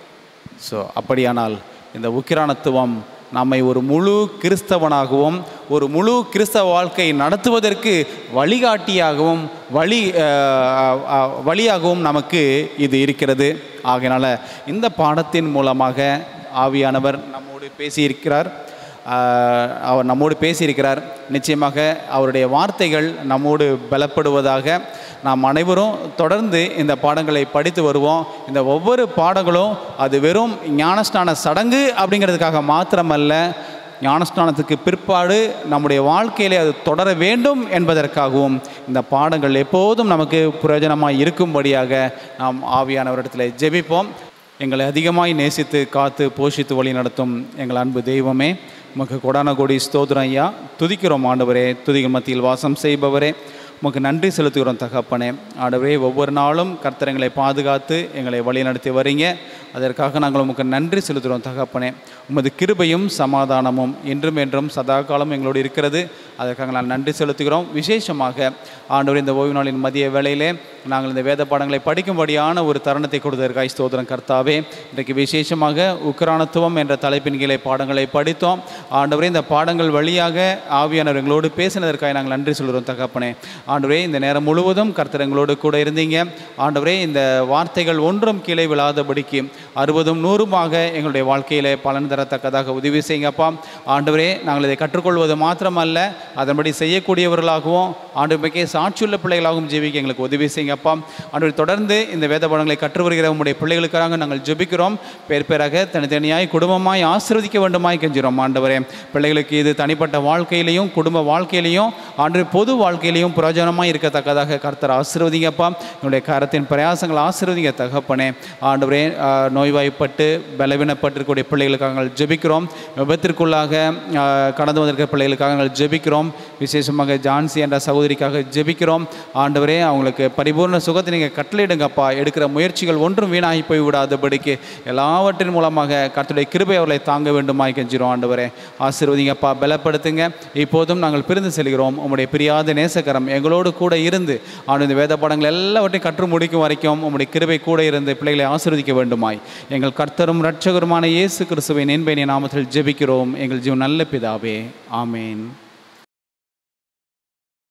ஸோ அப்படியானால் இந்த உக்கிரானத்துவம் நம்மை ஒரு முழு கிறிஸ்தவனாகவும் ஒரு முழு கிறிஸ்தவ வாழ்க்கை நடத்துவதற்கு வழிகாட்டியாகவும் வழி அஹ், அஹ், வழியாகவும் நமக்கு இது இருக்கிறது ஆகையினால இந்த பாடத்தின் மூலமாக ஆவியானவர் நம்மோடு பேசியிருக்கிறார் ஆஹ், அவர் நம்மோடு பேசியிருக்கிறார் நிச்சயமாக அவருடைய வார்த்தைகள் நம்மோடு பலப்படுவதாக நாம் அனைவரும் தொடர்ந்து இந்த பாடங்களை படித்து வருவோம் இந்த ஒவ்வொரு பாடங்களும் அது வெறும் ஞானஸ்நான சடங்கு அப்படிங்கிறதுக்காக மாத்திரமல்ல ஞானஸ்நானத்துக்கு பிற்பாடு நம்முடைய வாழ்க்கையிலே அது தொடர வேண்டும் என்பதற்காகவும் இந்த பாடங்கள் எப்போதும் நமக்கு பிரயோஜனமாக இருக்கும்படியாக நாம் ஆவியானவரிடத்தில் ஜெபிப்போம் எங்களை அதிகமாய் நேசித்து காத்து போஷித்து வழி நடத்தும் எங்கள் அன்பு தெய்வமே உமக்கு கொடான கோடி ஸ்தோத்திரம் ஐயா துதிக்கிறோம் ஆண்டவரே துதிகள் மத்தியில் வாசம் செய்பவரே உமக்கு நன்றி செலுத்துகிறோம் தகப்பனே ஆண்டவரே ஒவ்வொரு நாளும் கர்த்தரங்களை பாதுகாத்து எங்களை வழி நடத்தி வரீங்க அதற்காக நாங்கள் உமக்கு நன்றி செலுத்துகிறோம் தகப்பனே உமது கிருபையும் சமாதானமும் என்றும் என்றும் சதா காலம் எங்களோடு இருக்கிறது அதற்காக நான் நன்றி செலுத்துகிறோம் விசேஷமாக ஆண்டவர் இந்த ஓய்வு நாளின் மதிய வேளையிலே நாங்கள் இந்த வேத பாடங்களை படிக்கும்படியான ஒரு தருணத்தை கொடுத்ததற்காய் ஸ்தோத்திரம் கர்த்தாவே இன்றைக்கு விசேஷமாக உக்ரானத்துவம் என்ற தலைப்பின் கீழே பாடங்களை படித்தோம் ஆண்டவரே இந்த பாடங்கள் வழியாக ஆவியானவர் எங்களோடு பேசினதற்காக நாங்கள் நன்றி சொல்கிறோம் தகப்பனே ஆண்டவரே இந்த நேரம் முழுவதும் கர்த்தர் எங்களோடு கூட இருந்தீங்க ஆண்டவரே இந்த வார்த்தைகள் ஒன்றும் கீழே விழாதபடிக்கு அறுபதும் நூறுமாக எங்களுடைய வாழ்க்கையிலே பலன் தரத்தக்கதாக உதவி செய்யுங்கப்பா ஆண்டவரே நாங்கள் இதை கற்றுக்கொள்வது மாத்திரமல்ல அதன்படி செய்யக்கூடியவர்களாகவும் ஆண்டவருக்கே சாட்சியுள்ள பிள்ளைகளாகவும் ஜீவிக்க எங்களுக்கு உதவி செய்யுங்கப்பா ஆண்டவர் தொடர்ந்து இந்த வேத பாடங்களை கற்று வருகிற உங்களுடைய பிள்ளைகளுக்காக நாங்கள் ஜெபிக்கிறோம் பேர் பேராக தனித்தனியாய் குடும்பமாய் ஆசீர்வதிக்க வேண்டுமாய் கெஞ்சுறோம் ஆண்டவரே பிள்ளைகளுக்கு இது தனிப்பட்ட வாழ்க்கையிலையும் குடும்ப வாழ்க்கையிலையும் ஆண்டு பொது வாழ்க்கையிலையும் பிரயோஜனமாக இருக்கத்தக்கதாக கர்த்தர் ஆசீர்வதிங்கப்பா என்னுடைய கரத்தின் பிரயாசங்கள் ஆசீர்வதிங்க தகப்பனே ஆண்டவரே ஆஹ், நோய்வாய்ப்பட்டு பலவீனப்பட்டிருக்கக்கூடிய பிள்ளைகளுக்காக நாங்கள் ஜெபிக்கிறோம் விபத்திற்குள்ளாக ஆஹ், கடந்து வந்திருக்கிற பிள்ளைகளுக்காக நாங்கள் ஜெபிக்கிறோம் விசேஷமாக ஜான்சி என்ற சகோதரிக்காக ஜெபிக்கிறோம் ஆண்டவரே அவங்களுக்கு பரிபூர்ண சுகத்தை நீங்கள் கட்டளையிடுங்கப்பா எடுக்கிற முயற்சிகள் ஒன்றும் வீணாகி போய் விடாதபடிக்கு எல்லாவற்றின் மூலமாக கர்த்தருடைய கிருபை அவர்களை தாங்க வேண்டுமாய் கெஞ்சிரும் ஆண்டவரே ஆசீர்வதிங்கப்பா பலப்படுத்துங்க இப்போதும் நாங்கள் பிரிந்து செல்கிறோம் உம்முடைய பிரியாத நேசக்கரம் எங்களோடு கூட இருந்து ஆண்டு இந்த வேத பாடங்கள் எல்லாவற்றையும் கற்று முடிக்கும் வரைக்கும் உம்முடைய கிருபை கூட இருந்து பிள்ளைகளை ஆசீர்வதிக்க வேண்டுமாய் எங்கள் கர்த்தரும் இரட்சகருமான இயேசு கிறிஸ்துவின் என்பை நாமத்தில் ஜெபிக்கிறோம் எங்கள் ஜீவன் நல்ல பிதாவே ஆமேன்